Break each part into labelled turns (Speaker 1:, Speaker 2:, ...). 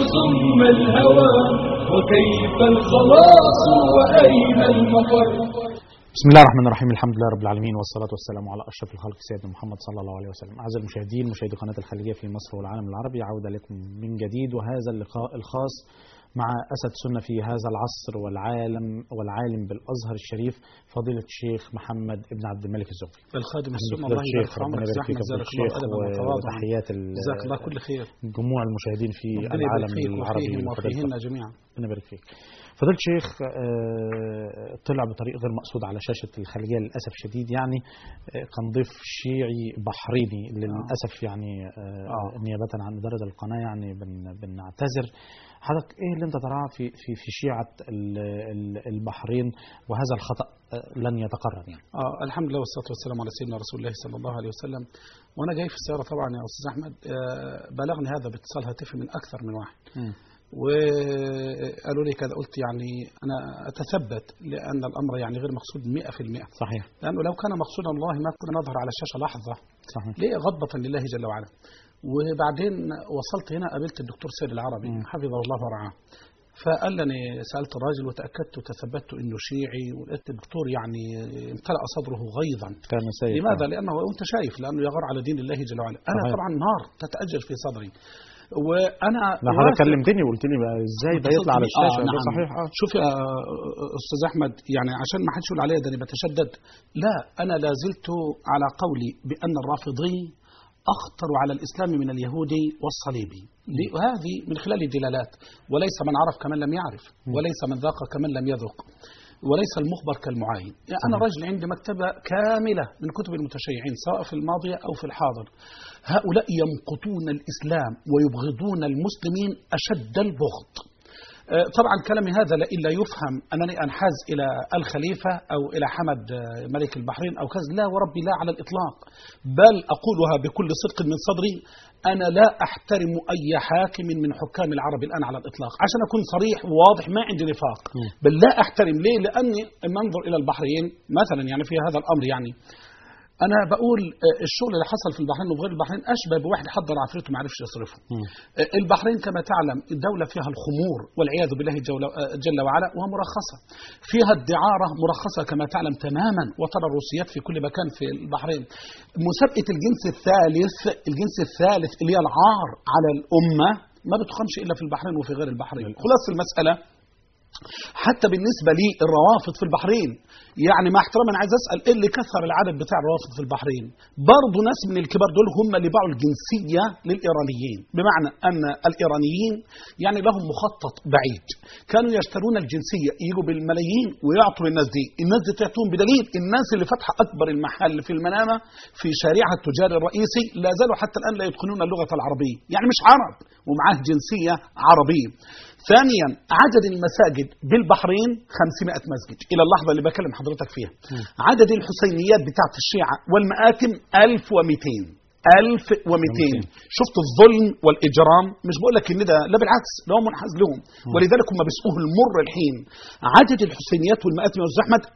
Speaker 1: ثم الهوى وكيف الخلاص وأين المفر
Speaker 2: بسم الله الرحمن الرحيم الحمد لله رب العالمين والصلاة والسلام على أشرف الخلق سيدنا محمد صلى الله عليه وسلم أعزائي المشاهدين مشاهدي قناة الخليجية في مصر والعالم العربي عودة لكم من جديد وهذا اللقاء الخاص مع أسد سنة في هذا العصر والعالم والعالم بالأزهر الشريف فضيلة الشيخ محمد ابن عبد الملك الزغبي
Speaker 3: الخادم السنة
Speaker 2: فضيلة
Speaker 3: الله يبارك
Speaker 2: الشيخ
Speaker 3: في
Speaker 2: ربنا
Speaker 3: عمرك
Speaker 2: يبارك فيك
Speaker 3: زحمة
Speaker 2: فضيلة
Speaker 3: جزاك الله
Speaker 2: الشيخ
Speaker 3: أدبا وتواضعا
Speaker 2: وتحيات ال-
Speaker 3: جزاك الله كل خير
Speaker 2: جموع المشاهدين في
Speaker 3: ربنا يبارك
Speaker 2: العالم
Speaker 3: فيك
Speaker 2: العربي
Speaker 3: وفيهم
Speaker 2: وفضيلة
Speaker 3: وفيهن جميعا
Speaker 2: ربنا يبارك فيك فضيلة الشيخ آه، طلع بطريق غير مقصود على شاشة الخليجية للأسف شديد يعني آه، كان ضيف شيعي بحريني للأسف يعني آه،
Speaker 3: آه.
Speaker 2: نيابة عن إدارة القناة يعني بن- بنعتذر حضرتك إيه اللي أنت تراه في في في شيعة ال- ال- البحرين وهذا الخطأ آه، لن يتكرر يعني
Speaker 3: آه الحمد لله والصلاة والسلام على سيدنا رسول الله صلى الله عليه وسلم وأنا جاي في السيارة طبعا يا أستاذ أحمد آه بلغني هذا باتصال هاتفي من أكثر من واحد وقالوا لي كذا قلت يعني أنا أتثبت لأن الأمر يعني غير مقصود 100%
Speaker 2: صحيح
Speaker 3: لأنه لو كان مقصودا والله ما كنا نظهر على الشاشة لحظة
Speaker 2: صحيح
Speaker 3: ليه غضبة لله جل وعلا وبعدين وصلت هنا قابلت الدكتور سيد العربي
Speaker 2: مم.
Speaker 3: حفظه الله ورعاه فقال لي سألت الراجل وتأكدت وتثبت أنه شيعي ولقيت الدكتور يعني امتلأ صدره غيظا
Speaker 2: كان سيد
Speaker 3: لماذا؟ لأنه أنت شايف لأنه يغار على دين الله جل وعلا أنا
Speaker 2: صحيح.
Speaker 3: طبعا نار تتأجج في صدري وأنا
Speaker 2: لا حضرتك
Speaker 3: واثق-
Speaker 2: كلمتني وقلت لي بقى ازاي ده يطلع على
Speaker 3: اتصلت بيه.
Speaker 2: الشاشة
Speaker 3: آه
Speaker 2: ده
Speaker 3: نعم.
Speaker 2: صحيح اه
Speaker 3: شوف يا استاذ احمد يعني عشان ما حدش يقول عليا ده انا بتشدد لا انا لا زلت على قولي بان الرافضي اخطر على الاسلام من اليهودي والصليبي ليه- وهذه من خلال الدلالات وليس من عرف كمن لم يعرف وليس من ذاق كمن لم يذق وليس المخبر كالمعاين يعني أنا رجل عندي مكتبة كاملة من كتب المتشيعين سواء في الماضية أو في الحاضر هؤلاء يمقتون الإسلام ويبغضون المسلمين أشد البغض آه، طبعا كلامي هذا لا إلا يفهم أنني أنحاز إلى الخليفة أو إلى حمد آه، ملك البحرين أو كذا لا وربي لا على الإطلاق بل أقولها بكل صدق من صدري أنا لا أحترم أي حاكم من حكام العرب الآن على الإطلاق عشان أكون صريح وواضح ما عندي نفاق بل لا أحترم ليه لأني منظر إلى البحرين مثلا يعني في هذا الأمر يعني أنا بقول آه، الشغل اللي حصل في البحرين وفي غير البحرين أشبه بواحد حضر عفريته ما عرفش يصرفه آه، البحرين كما تعلم الدولة فيها الخمور والعياذ بالله جل- آه، جل وعلا ومرخصة فيها الدعارة مرخصة كما تعلم تماما وترى الروسيات في كل مكان في البحرين مسابقة الجنس الثالث الجنس الثالث اللي هي العار على الأمة ما بتقامش إلا في البحرين وفي غير البحرين خلاص المسألة حتى بالنسبة لي الروافض في البحرين يعني مع احترامي انا عايز اسال ايه اللي كثر العدد بتاع الروافض في البحرين برضه ناس من الكبار دول هم اللي باعوا الجنسيه للايرانيين بمعنى ان الايرانيين يعني لهم مخطط بعيد كانوا يشترون الجنسيه يجوا بالملايين ويعطوا للناس دي الناس دي تعطيهم بدليل الناس اللي فاتحه اكبر المحل في المنامه في شارعها التجاري الرئيسي لا زالوا حتى الان لا يتقنون اللغه العربيه يعني مش عرب ومعاه جنسيه عربيه ثانيا عدد المساجد بالبحرين 500 مسجد الى اللحظه اللي بكلم حضرتك فيها عدد الحسينيات بتاعت الشيعه والمآتم 1200 1200 شفت الظلم والاجرام مش بقول لك ان ده لا بالعكس ده هو منحاز لهم ولذلك هم بيسقوه المر الحين عدد الحسينيات والمآتم يا استاذ احمد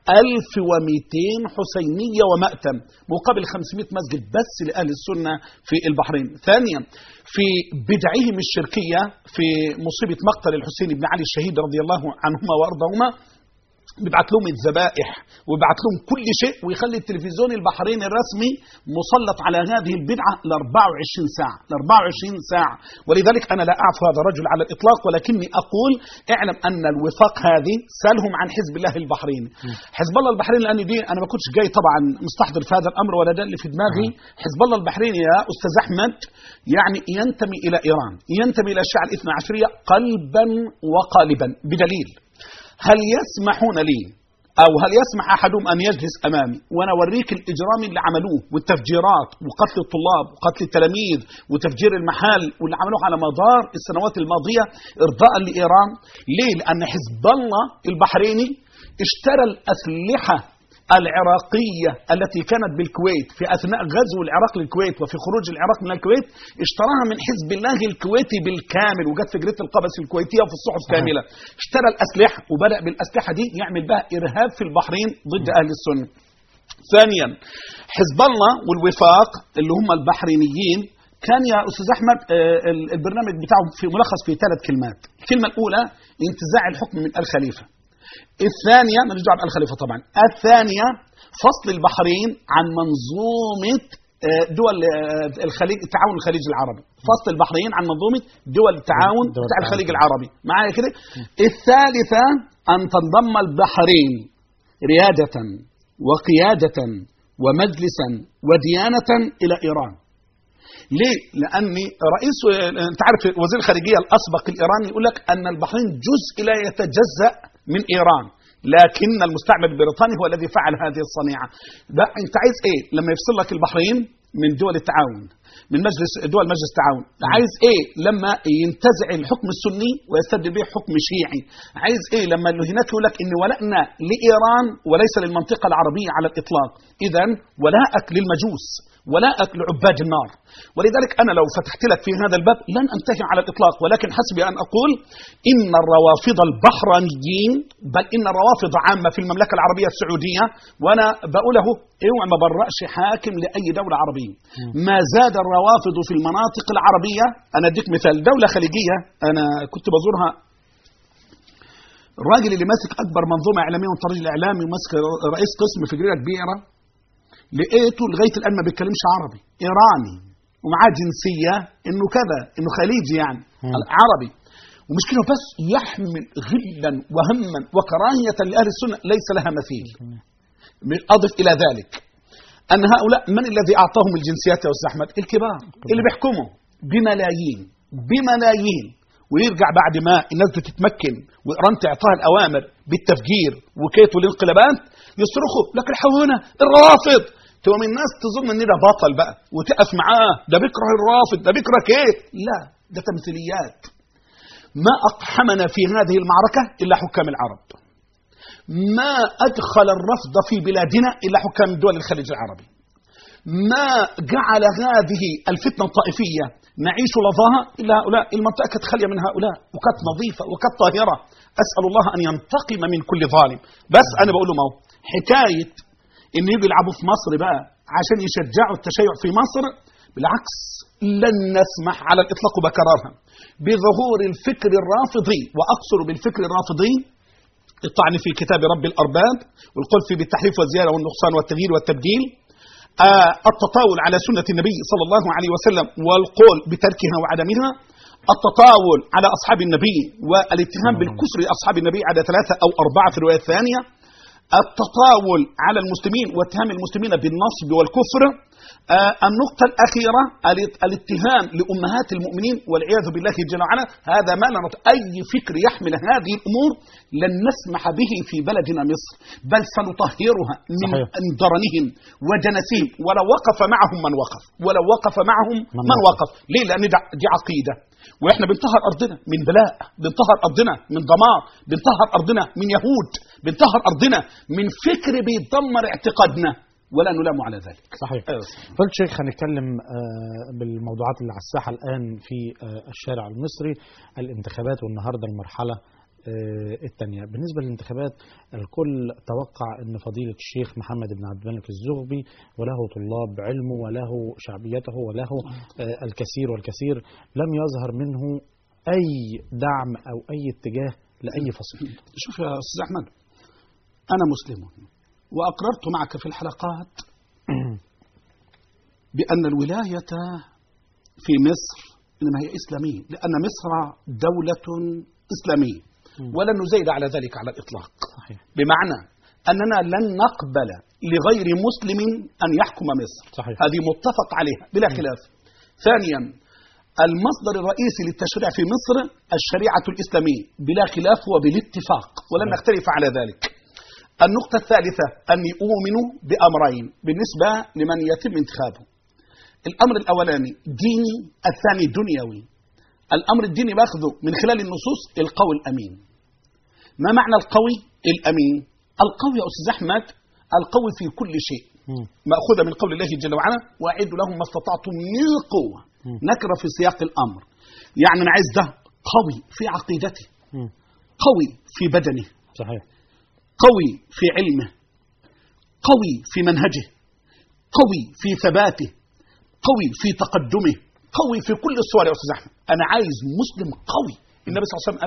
Speaker 3: 1200 حسينيه ومأتم مقابل 500 مسجد بس لاهل السنه في البحرين ثانيا في بدعهم الشركيه في مصيبه مقتل الحسين بن علي الشهيد رضي الله عنهما وارضاهما بيبعت لهم الذبائح وبيبعت لهم كل شيء ويخلي التلفزيون البحريني الرسمي مسلط على هذه البدعه ل 24 ساعه ل 24 ساعه ولذلك انا لا اعفو هذا الرجل على الاطلاق ولكني اقول اعلم ان الوفاق هذه سالهم عن حزب الله البحريني حزب الله البحريني لان دي انا ما كنتش جاي طبعا مستحضر في هذا الامر ولا ده اللي في دماغي حزب الله البحريني يا استاذ احمد يعني ينتمي الى ايران ينتمي الى الشيعه الاثنى عشريه قلبا وقالبا بدليل هل يسمحون لي أو هل يسمح أحدهم أن يجلس أمامي وأنا أوريك الإجرام اللي عملوه والتفجيرات وقتل الطلاب وقتل التلاميذ وتفجير المحال واللي عملوه على مدار السنوات الماضية إرضاء لإيران ليه؟ لأن حزب الله البحريني اشترى الأسلحة العراقية التي كانت بالكويت في أثناء غزو العراق للكويت وفي خروج العراق من الكويت اشتراها من حزب الله الكويتي بالكامل وجت في جريدة القبس الكويتية وفي الصحف كاملة اشترى الأسلحة وبدأ بالأسلحة دي يعمل بها إرهاب في البحرين ضد أهل السنة ثانيا حزب الله والوفاق اللي هم البحرينيين كان يا استاذ احمد آه، ال- البرنامج بتاعه في ملخص في ثلاث كلمات الكلمه الاولى انتزاع الحكم من الخليفه الثانيه ماليش دعوه بالخليفه طبعا الثانيه فصل البحرين عن منظومه آه، دول آه، الخليج التعاون الخليجي العربي فصل البحرين عن منظومه دول التعاون
Speaker 2: دول
Speaker 3: بتاع
Speaker 2: التعاون.
Speaker 3: الخليج العربي معايا كده الثالثه ان تنضم البحرين رياده وقياده ومجلسا وديانه الى ايران ليه؟ لأن رئيس أنت عارف وزير الخارجية الأسبق الإيراني يقول لك أن البحرين جزء لا يتجزأ من إيران لكن المستعمر البريطاني هو الذي فعل هذه الصنيعة ده أنت عايز إيه؟ لما يفصل لك البحرين من دول التعاون من مجلس دول مجلس التعاون عايز ايه لما ينتزع الحكم السني ويستبدل به حكم شيعي عايز ايه لما اللي هناك يقول لك ان ولائنا لايران وليس للمنطقه العربيه على الاطلاق اذا ولاءك للمجوس ولاءك لعباد النار ولذلك انا لو فتحت لك في هذا الباب لن انتهي على الاطلاق ولكن حسبي ان اقول ان الروافض البحرانيين بل ان الروافض عامه في المملكه العربيه السعوديه وانا بقوله اوعى ما برأش حاكم لاي دوله عربيه ما زاد الروافض في المناطق العربيه انا اديك مثال دوله خليجيه انا كنت بزورها الراجل اللي ماسك اكبر منظومه اعلاميه من طريق الاعلام وماسك رئيس قسم في جريده كبيره لقيته لغايه الان ما بيتكلمش عربي ايراني ومعاه جنسيه انه كذا انه خليجي يعني
Speaker 2: مم.
Speaker 3: عربي ومش كده بس يحمل غلا وهما وكراهيه لاهل السنه ليس لها مثيل اضف الى ذلك ان هؤلاء من الذي اعطاهم الجنسيات يا استاذ احمد الكبار اللي بيحكموا بملايين بملايين ويرجع بعد ما الناس بتتمكن وايران تعطاها الاوامر بالتفجير وكيت والانقلابات يصرخوا لك الحونه الروافض تقوم الناس تظن ان ده بطل بقى وتقف معاه ده بيكره الرافض ده بيكره كيت لا ده تمثيليات ما اقحمنا في هذه المعركه الا حكام العرب ما أدخل الرفض في بلادنا إلا حكام دول الخليج العربي ما جعل هذه الفتنة الطائفية نعيش لظاها إلا هؤلاء المنطقة كانت خالية من هؤلاء وكانت نظيفة وكانت طاهرة أسأل الله أن ينتقم من كل ظالم بس أنا بقول له ما هو حكاية إن يجوا يلعبوا في مصر بقى عشان يشجعوا التشيع في مصر بالعكس لن نسمح على الإطلاق بكررها بظهور الفكر الرافضي وأقصر بالفكر الرافضي الطعن في كتاب رب الأرباب والقول فيه بالتحريف والزيادة والنقصان والتغيير والتبديل آه التطاول على سنة النبي صلى الله عليه وسلم والقول بتركها وعدمها التطاول على أصحاب النبي والاتهام بالكفر لأصحاب النبي على ثلاثة أو أربعة في الرواية الثانية التطاول على المسلمين واتهام المسلمين بالنصب والكفر آه النقطة الأخيرة الات- الاتهام لأمهات المؤمنين والعياذ بالله جل وعلا هذا ما لا نط- أي فكر يحمل هذه الأمور لن نسمح به في بلدنا مصر بل سنطهرها من
Speaker 2: صحيح.
Speaker 3: من درنهم ودنسهم ولو وقف معهم من وقف ولو وقف معهم
Speaker 2: من
Speaker 3: من,
Speaker 2: وقف.
Speaker 3: وقف ليه لأن ده- دي عقيدة واحنا بنطهر ارضنا من بلاء بنطهر ارضنا من دمار بنطهر ارضنا من يهود بنطهر ارضنا من فكر بيدمر اعتقادنا ولا نلام على ذلك
Speaker 2: صحيح
Speaker 3: أيوة.
Speaker 2: فضل شيخ هنتكلم آه، بالموضوعات اللي على الساحه الان في آه، الشارع المصري الانتخابات والنهارده المرحله الثانية بالنسبة للانتخابات الكل توقع أن فضيلة الشيخ محمد بن عبد الملك الزغبي وله طلاب علمه وله شعبيته وله آه، الكثير والكثير لم يظهر منه أي دعم أو أي اتجاه لأي فصيل
Speaker 3: شوف يا استاذ احمد انا مسلم واقررت معك في الحلقات بان الولايه في مصر انما هي اسلاميه لان مصر دوله اسلاميه ولن نزيد على ذلك على الاطلاق
Speaker 2: صحيح
Speaker 3: بمعنى اننا لن نقبل لغير مسلم ان يحكم مصر
Speaker 2: صحيح.
Speaker 3: هذه متفق عليها بلا خلاف ثانيا المصدر الرئيسي للتشريع في مصر الشريعه الاسلاميه بلا خلاف وبالاتفاق ولن نختلف على ذلك النقطة الثالثة أني أؤمن بأمرين بالنسبة لمن يتم انتخابه الأمر الأولاني ديني الثاني دنيوي الأمر الديني باخذه من خلال النصوص القوي الأمين ما معنى القوي الأمين القوي يا أستاذ أحمد القوي في كل شيء
Speaker 2: مم.
Speaker 3: مأخوذة من قول الله جل وعلا وأعدوا لهم ما استطعتم من قوة
Speaker 2: مم.
Speaker 3: نكرة في سياق الأمر يعني أنا عايز ده قوي في عقيدته
Speaker 2: مم.
Speaker 3: قوي في بدنه
Speaker 2: صحيح
Speaker 3: قوي في علمه قوي في منهجه قوي في ثباته قوي في تقدمه قوي في كل الصور يا استاذ احمد انا عايز مسلم قوي النبي صلى الله عليه وسلم قال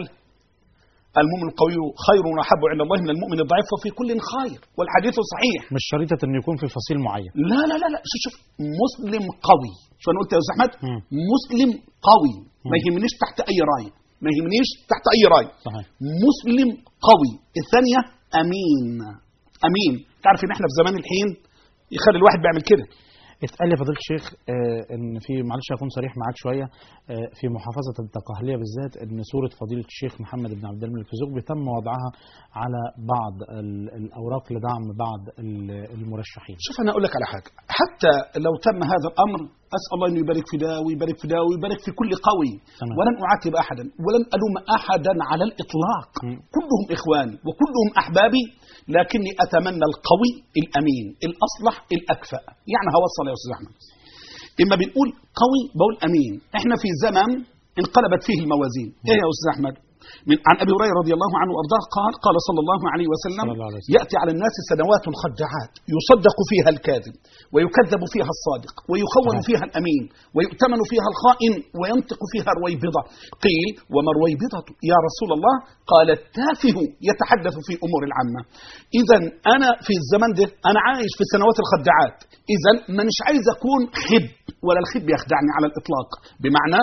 Speaker 3: المؤمن القوي خير واحب عند الله من المؤمن الضعيف وفي كل خير والحديث صحيح
Speaker 2: مش شريطة انه يكون في فصيل معين
Speaker 3: لا لا لا لا شوف شوف مسلم قوي شو انا قلت يا استاذ احمد
Speaker 2: مم.
Speaker 3: مسلم قوي ما
Speaker 2: مم.
Speaker 3: يهمنيش تحت اي رايه ما يهمنيش تحت اي رايه
Speaker 2: صحيح
Speaker 3: مسلم قوي الثانيه امين امين تعرف ان احنا في زمان الحين يخلي الواحد بيعمل كده
Speaker 2: اتقال لي فضيلة الشيخ آه، ان في معلش هكون صريح معاك شويه آه، في محافظه الدقهليه بالذات ان صوره فضيله الشيخ محمد بن عبد الملك الزغبي تم وضعها على بعض ال- الاوراق لدعم بعض ال- المرشحين
Speaker 3: شوف انا اقول لك على حاجه حتى لو تم هذا الامر اسال الله انه يبارك في ده ويبارك في ده ويبارك في كل قوي
Speaker 2: تمام.
Speaker 3: ولن اعاتب احدا ولن الوم احدا على الاطلاق
Speaker 2: مم.
Speaker 3: كلهم اخواني وكلهم احبابي لكني اتمنى القوي الامين الاصلح الاكفأ يعني هوصل يا استاذ احمد اما بنقول قوي بقول امين احنا في زمن انقلبت فيه الموازين ايه يا استاذ احمد من عن ابي هريره رضي الله عنه وارضاه قال قال صلى الله عليه وسلم
Speaker 2: صلى الله عليه وسلم.
Speaker 3: ياتي على الناس سنوات خداعات يصدق فيها الكاذب ويكذب فيها الصادق ويخون
Speaker 2: صحيح.
Speaker 3: فيها الامين ويؤتمن فيها الخائن وينطق فيها رويبضه قيل وما رويبضه يا رسول الله قال التافه يتحدث في امور العامه اذا انا في الزمن ده انا عايش في سنوات الخداعات اذا ما مش عايز اكون خب ولا الخب يخدعني على الاطلاق بمعنى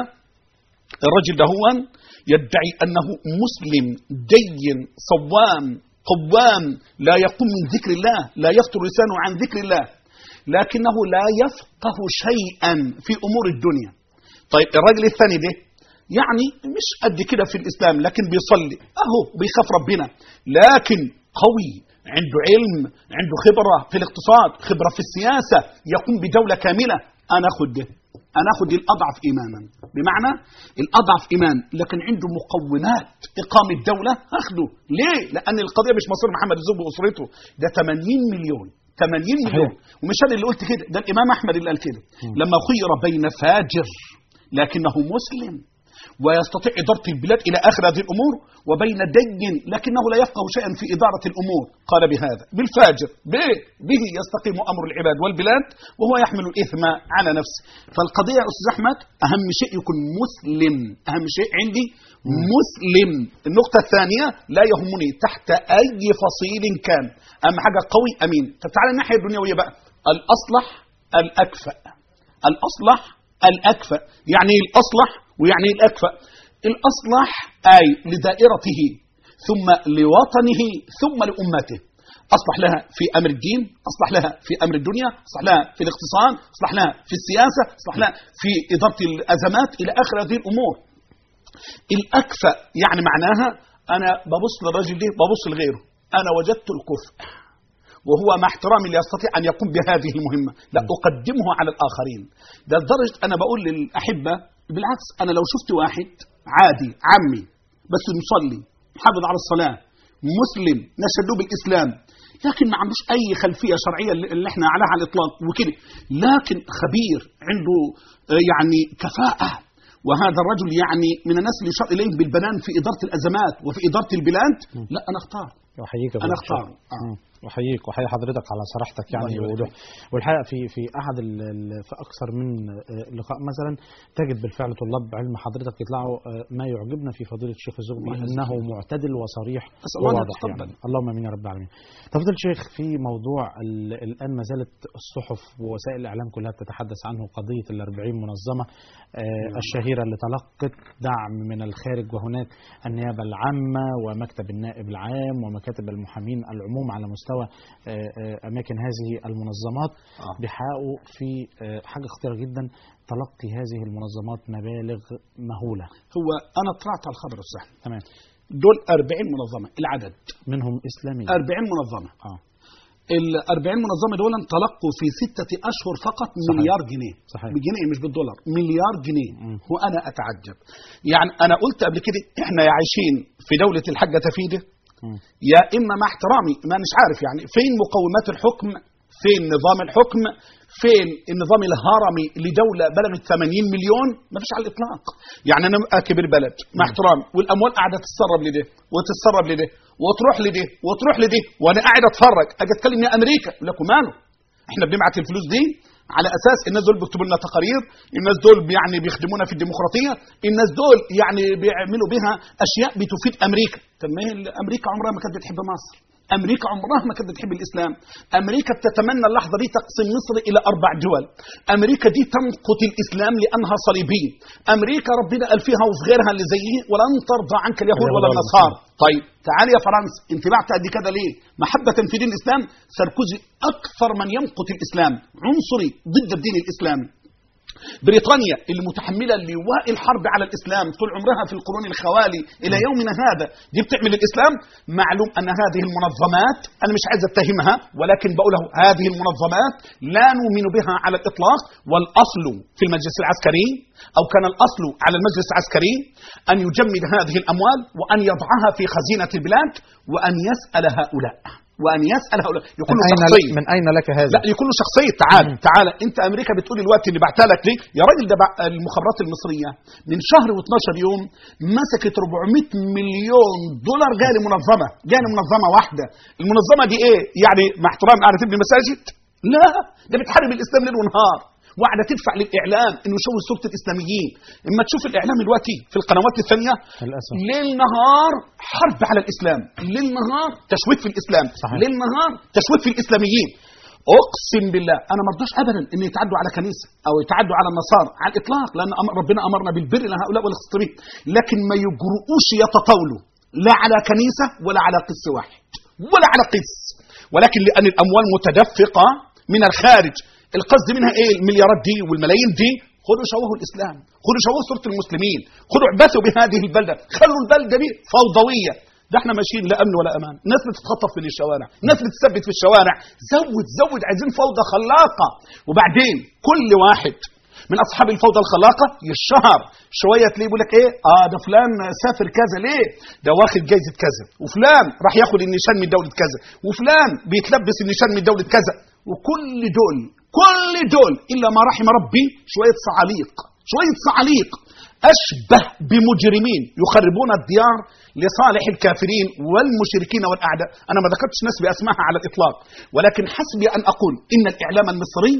Speaker 3: الرجل ده هو يدعي انه مسلم دين صوام قوام لا يقوم من ذكر الله لا يفتر لسانه عن ذكر الله لكنه لا يفقه شيئا في امور الدنيا طيب الراجل الثاني ده يعني مش قد كده في الاسلام لكن بيصلي اهو بيخاف ربنا لكن قوي عنده علم عنده خبره في الاقتصاد خبره في السياسه يقوم بدوله كامله انا اخد ده انا اخد الاضعف ايمانا بمعنى الاضعف ايمان لكن عنده مقومات اقامه دوله اخده ليه لان القضيه مش مصير محمد الزوج واسرته ده 80 مليون 80 مليون ومش انا اللي قلت كده ده الامام احمد اللي قال كده لما خير بين فاجر لكنه مسلم ويستطيع إدارة البلاد إلى آخر هذه الأمور وبين دين لكنه لا يفقه شيئا في إدارة الأمور قال بهذا بالفاجر به, به يستقيم أمر العباد والبلاد وهو يحمل الإثم على نفسه فالقضية يا أستاذ أحمد أهم شيء يكون مسلم أهم شيء عندي مسلم النقطة الثانية لا يهمني تحت أي فصيل كان أهم حاجة قوي أمين طب تعالى الناحية الدنيوية بقى الأصلح الأكفأ الأصلح الأكفأ يعني إيه الأصلح ويعني إيه الأكفأ الأصلح أي لدائرته ثم لوطنه ثم لأمته أصلح لها في أمر الدين أصلح لها في أمر الدنيا أصلح لها في الاقتصاد أصلح لها في السياسة أصلح لها في إدارة الأزمات إلى آخر هذه الأمور الأكفأ يعني معناها أنا ببص للرجل ده ببص لغيره أنا وجدت الكفء وهو مع احترامي لا يستطيع أن يقوم بهذه المهمة لا أقدمه على الآخرين ده لدرجة أنا بقول للأحبة بالعكس أنا لو شفت واحد عادي عمي بس مصلي محافظ على الصلاة مسلم نشهد له بالإسلام لكن ما عندوش أي خلفية شرعية اللي احنا عليها على الإطلاق وكده لكن خبير عنده آه، يعني كفاءة وهذا الرجل يعني من الناس اللي يشار إليه بالبنان في إدارة الأزمات وفي إدارة البلاد لا أنا أختار
Speaker 2: احييك يا
Speaker 3: أنا
Speaker 2: فضيلة
Speaker 3: أختار
Speaker 2: الشيخ.
Speaker 3: آه.
Speaker 2: مم. احييك واحيي حضرتك على صراحتك يعني
Speaker 3: الله يبارك
Speaker 2: ووضوح والحقيقه في في احد ال- ال- في اكثر من آه، لقاء مثلا تجد بالفعل طلاب علم حضرتك يطلعوا آه، ما يعجبنا في فضيله الشيخ الزغبي
Speaker 3: الله
Speaker 2: انه معتدل وصريح
Speaker 3: أسأل الله أن
Speaker 2: وواضح
Speaker 3: يتقبل.
Speaker 2: يعني. اللهم امين يا رب العالمين. طب فضيله الشيخ في موضوع ال- الان ما زالت الصحف ووسائل الاعلام كلها بتتحدث عنه قضيه ال 40 منظمه آه، الشهيره اللي تلقت دعم من الخارج وهناك النيابه العامه ومكتب النائب العام ومكاتب المحامين العموم على مستوى آه، آه، اماكن هذه المنظمات
Speaker 3: آه.
Speaker 2: بيحققوا في آه، حاجه خطيره جدا تلقي هذه المنظمات مبالغ مهوله
Speaker 3: هو أنا طلعت على الخبر الصحيح
Speaker 2: تمام
Speaker 3: دول 40 منظمة العدد
Speaker 2: منهم اسلاميه
Speaker 3: 40 منظمة
Speaker 2: اه
Speaker 3: ال 40 منظمة دول تلقوا في ستة أشهر فقط مليار جنيه
Speaker 2: صحيح.
Speaker 3: بجنيه مش بالدولار مليار جنيه
Speaker 2: مم.
Speaker 3: وأنا أتعجب يعني أنا قلت قبل كده إحنا عايشين في دولة الحاجة تفيدة
Speaker 2: مم.
Speaker 3: يا إما مع احترامي ما مش عارف يعني فين مقومات الحكم فين نظام الحكم فين النظام الهرمي لدولة بلغت 80 مليون ما فيش على الإطلاق يعني أنا أبقى كبير بلد مع احترامي والأموال قاعدة تتسرب لده وتتسرب لده وتروح لده وتروح لده وأنا قاعد أتفرج أجي أتكلم يا أمريكا أقول لكم ماله احنا بنبعت الفلوس دي على اساس الناس دول بيكتبوا لنا تقارير الناس دول يعني بيخدمونا في الديمقراطيه الناس دول يعني بيعملوا بها اشياء بتفيد امريكا طب ما هي امريكا عمرها ما كانت بتحب مصر امريكا عمرها ما كانت بتحب الاسلام امريكا بتتمنى اللحظه دي تقسيم مصر الى اربع دول امريكا دي تمقت الاسلام لانها صليبيه امريكا ربنا قال فيها وفي غيرها اللي زيه ولن ترضى عنك اليهود ولا النصارى طيب تعالي يا فرنسا انت بعت قد كده ليه محبه في دين الاسلام ساركوزي اكثر من يمقت الاسلام عنصري ضد الدين الاسلامي بريطانيا اللي متحملة لواء الحرب على الإسلام طول عمرها في القرون الخوالي إلى يومنا هذا دي بتعمل الإسلام معلوم أن هذه المنظمات أنا مش عايز أتهمها ولكن بقوله هذه المنظمات لا نؤمن بها على الإطلاق والأصل في المجلس العسكري أو كان الأصل على المجلس العسكري أن يجمد هذه الأموال وأن يضعها في خزينة البلاد وأن يسأل هؤلاء وان يسال هؤلاء يكون
Speaker 2: من
Speaker 3: له
Speaker 2: أين,
Speaker 3: شخصيه
Speaker 2: من أين لك هذا؟
Speaker 3: لا يكون له شخصيه تعال تعال انت امريكا بتقول الوقت اللي بعتها لك ليه يا راجل ده بع- المخابرات المصريه من شهر و12 يوم مسكت 400 مليون دولار جايه لمنظمه جايه لمنظمه واحده المنظمه دي ايه يعني مع احترام قاعده تبني مساجد لا ده بتحارب الاسلام ليل ونهار وقاعده تدفع للاعلام انه يشوه صوره الاسلاميين اما تشوف الاعلام دلوقتي في القنوات الثانيه
Speaker 2: للأسف
Speaker 3: ليل نهار حرب على الاسلام ليل نهار تشويه في الاسلام
Speaker 2: صحيح.
Speaker 3: ليل نهار تشويه في الاسلاميين اقسم بالله انا ما ارضاش ابدا ان يتعدوا على كنيسه او يتعدوا على النصارى على الاطلاق لان أمر ربنا امرنا بالبر لهؤلاء والخطرين لكن ما يجرؤوش يتطاولوا لا على كنيسه ولا على قس واحد ولا على قس ولكن لان الاموال متدفقه من الخارج القصد منها ايه المليارات دي والملايين دي خذوا شوهوا الاسلام خذوا شوهوا صوره المسلمين خذوا اعبثوا بهذه البلده خلوا البلده دي فوضويه ده احنا ماشيين لا امن ولا امان ناس بتتخطف من الشوارع ناس بتثبت في الشوارع زود زود عايزين فوضى خلاقه وبعدين كل واحد من اصحاب الفوضى الخلاقه يشهر شويه تلاقيه يقول لك ايه اه ده فلان سافر كذا ليه ده واخد جايزه كذا وفلان راح ياخد النشان من دوله كذا وفلان بيتلبس النشان من دوله كذا وكل دول كل دول الا ما رحم ربي شويه صعاليق شويه صعاليق اشبه بمجرمين يخربون الديار لصالح الكافرين والمشركين والاعداء انا ما ذكرتش ناس باسمائها على الاطلاق ولكن حسبي ان اقول ان الاعلام المصري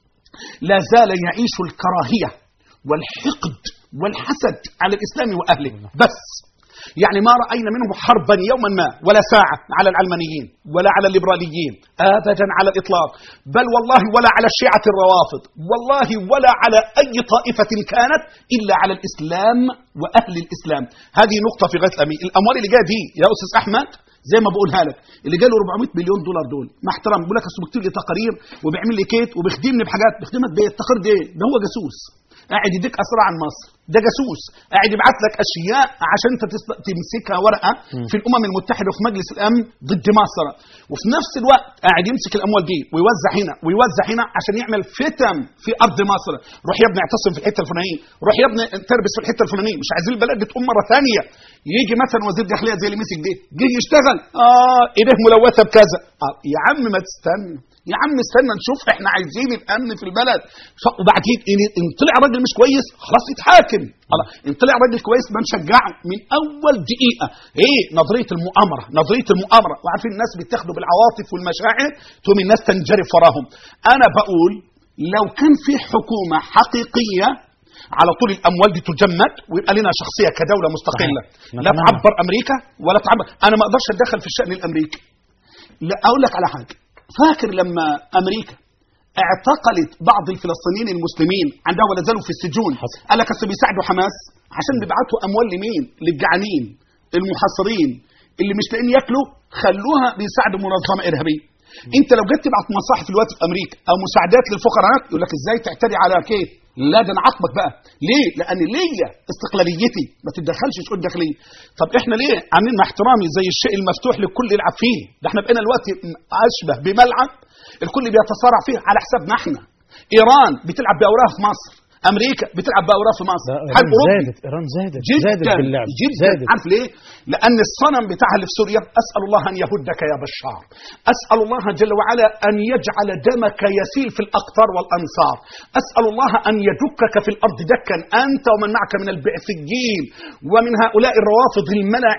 Speaker 3: لا زال يعيش الكراهيه والحقد والحسد على الاسلام واهله بس يعني ما راينا منهم حربا يوما ما ولا ساعه على العلمانيين ولا على الليبراليين ابدا على الاطلاق بل والله ولا على الشيعه الروافض والله ولا على اي طائفه كانت الا على الاسلام واهل الاسلام هذه نقطه في غايه الامين الاموال اللي جايه دي يا استاذ احمد زي ما بقولها لك اللي جاله 400 مليون دولار دول مع احترام بيقول لك اصل بيكتب لي تقارير وبيعمل لي كيت وبيخدمني بحاجات بيخدمك بايه التقرير ده ايه ده هو جاسوس قاعد يديك اسرار عن مصر ده جاسوس قاعد يبعت لك اشياء عشان انت تس- تمسكها ورقه في الامم المتحده وفي مجلس الامن ضد مصر وفي نفس الوقت قاعد يمسك الاموال دي ويوزع هنا ويوزع هنا عشان يعمل فتن في ارض مصر روح يا ابني اعتصم في الحته الفلانيه روح يا ابني تربس في الحته الفلانيه مش عايزين البلد دي تقوم مره ثانيه يجي مثلا وزير داخليه زي اللي مسك دي جه يشتغل اه ايديه ملوثه بكذا آه يا عم ما تستنى يا عم استنى نشوف احنا عايزين الامن في البلد ف- وبعدين ان إن طلع راجل مش كويس خلاص يتحاكم خلاص ان طلع راجل كويس ما نشجعه من اول دقيقه ايه نظريه المؤامره نظريه المؤامره وعارفين الناس بيتاخدوا بالعواطف والمشاعر تقوم الناس تنجرف وراهم انا بقول لو كان في حكومه حقيقيه على طول الاموال دي تجمد ويبقى لنا شخصيه كدوله مستقله
Speaker 2: صحيح.
Speaker 3: لا
Speaker 2: نتمنى.
Speaker 3: تعبر امريكا ولا تعبر انا ما اقدرش اتدخل في الشان الامريكي لا اقول لك على حاجه فاكر لما امريكا اعتقلت بعض الفلسطينيين المسلمين عندها ولا زالوا في السجون
Speaker 2: حصل.
Speaker 3: قال لك اصل بيساعدوا حماس عشان بيبعتوا اموال لمين للجعانين المحاصرين اللي مش لاقيين ياكلوا خلوها بيساعدوا منظمه ارهابيه انت لو جيت تبعت مصاحف دلوقتي في امريكا او مساعدات للفقراء يقول لك ازاي تعتدي على كيف لا ده انا عاقبك بقى ليه لان ليا استقلاليتي ما تتدخلش شؤون داخليه طب احنا ليه عاملين مع احترامي زي الشيء المفتوح للكل يلعب فيه ده احنا بقينا دلوقتي اشبه بملعب الكل بيتصارع فيه على حسابنا احنا ايران بتلعب باوراق في مصر امريكا بتلعب باوراق في مصر
Speaker 2: ده
Speaker 3: حرب
Speaker 2: إيران
Speaker 3: اوروبي
Speaker 2: زادت إيران زادت
Speaker 3: جدا
Speaker 2: زادت باللعب
Speaker 3: جدا
Speaker 2: زادت
Speaker 3: عارف ليه؟ لأن الصنم بتاعها اللي في سوريا أسأل الله أن يهدك يا بشار أسأل الله جل وعلا أن يجعل دمك يسيل في الأقطار والأنصار أسأل الله أن يدكك في الأرض دكا أنت ومن معك من البعثيين ومن هؤلاء الروافض الملاعين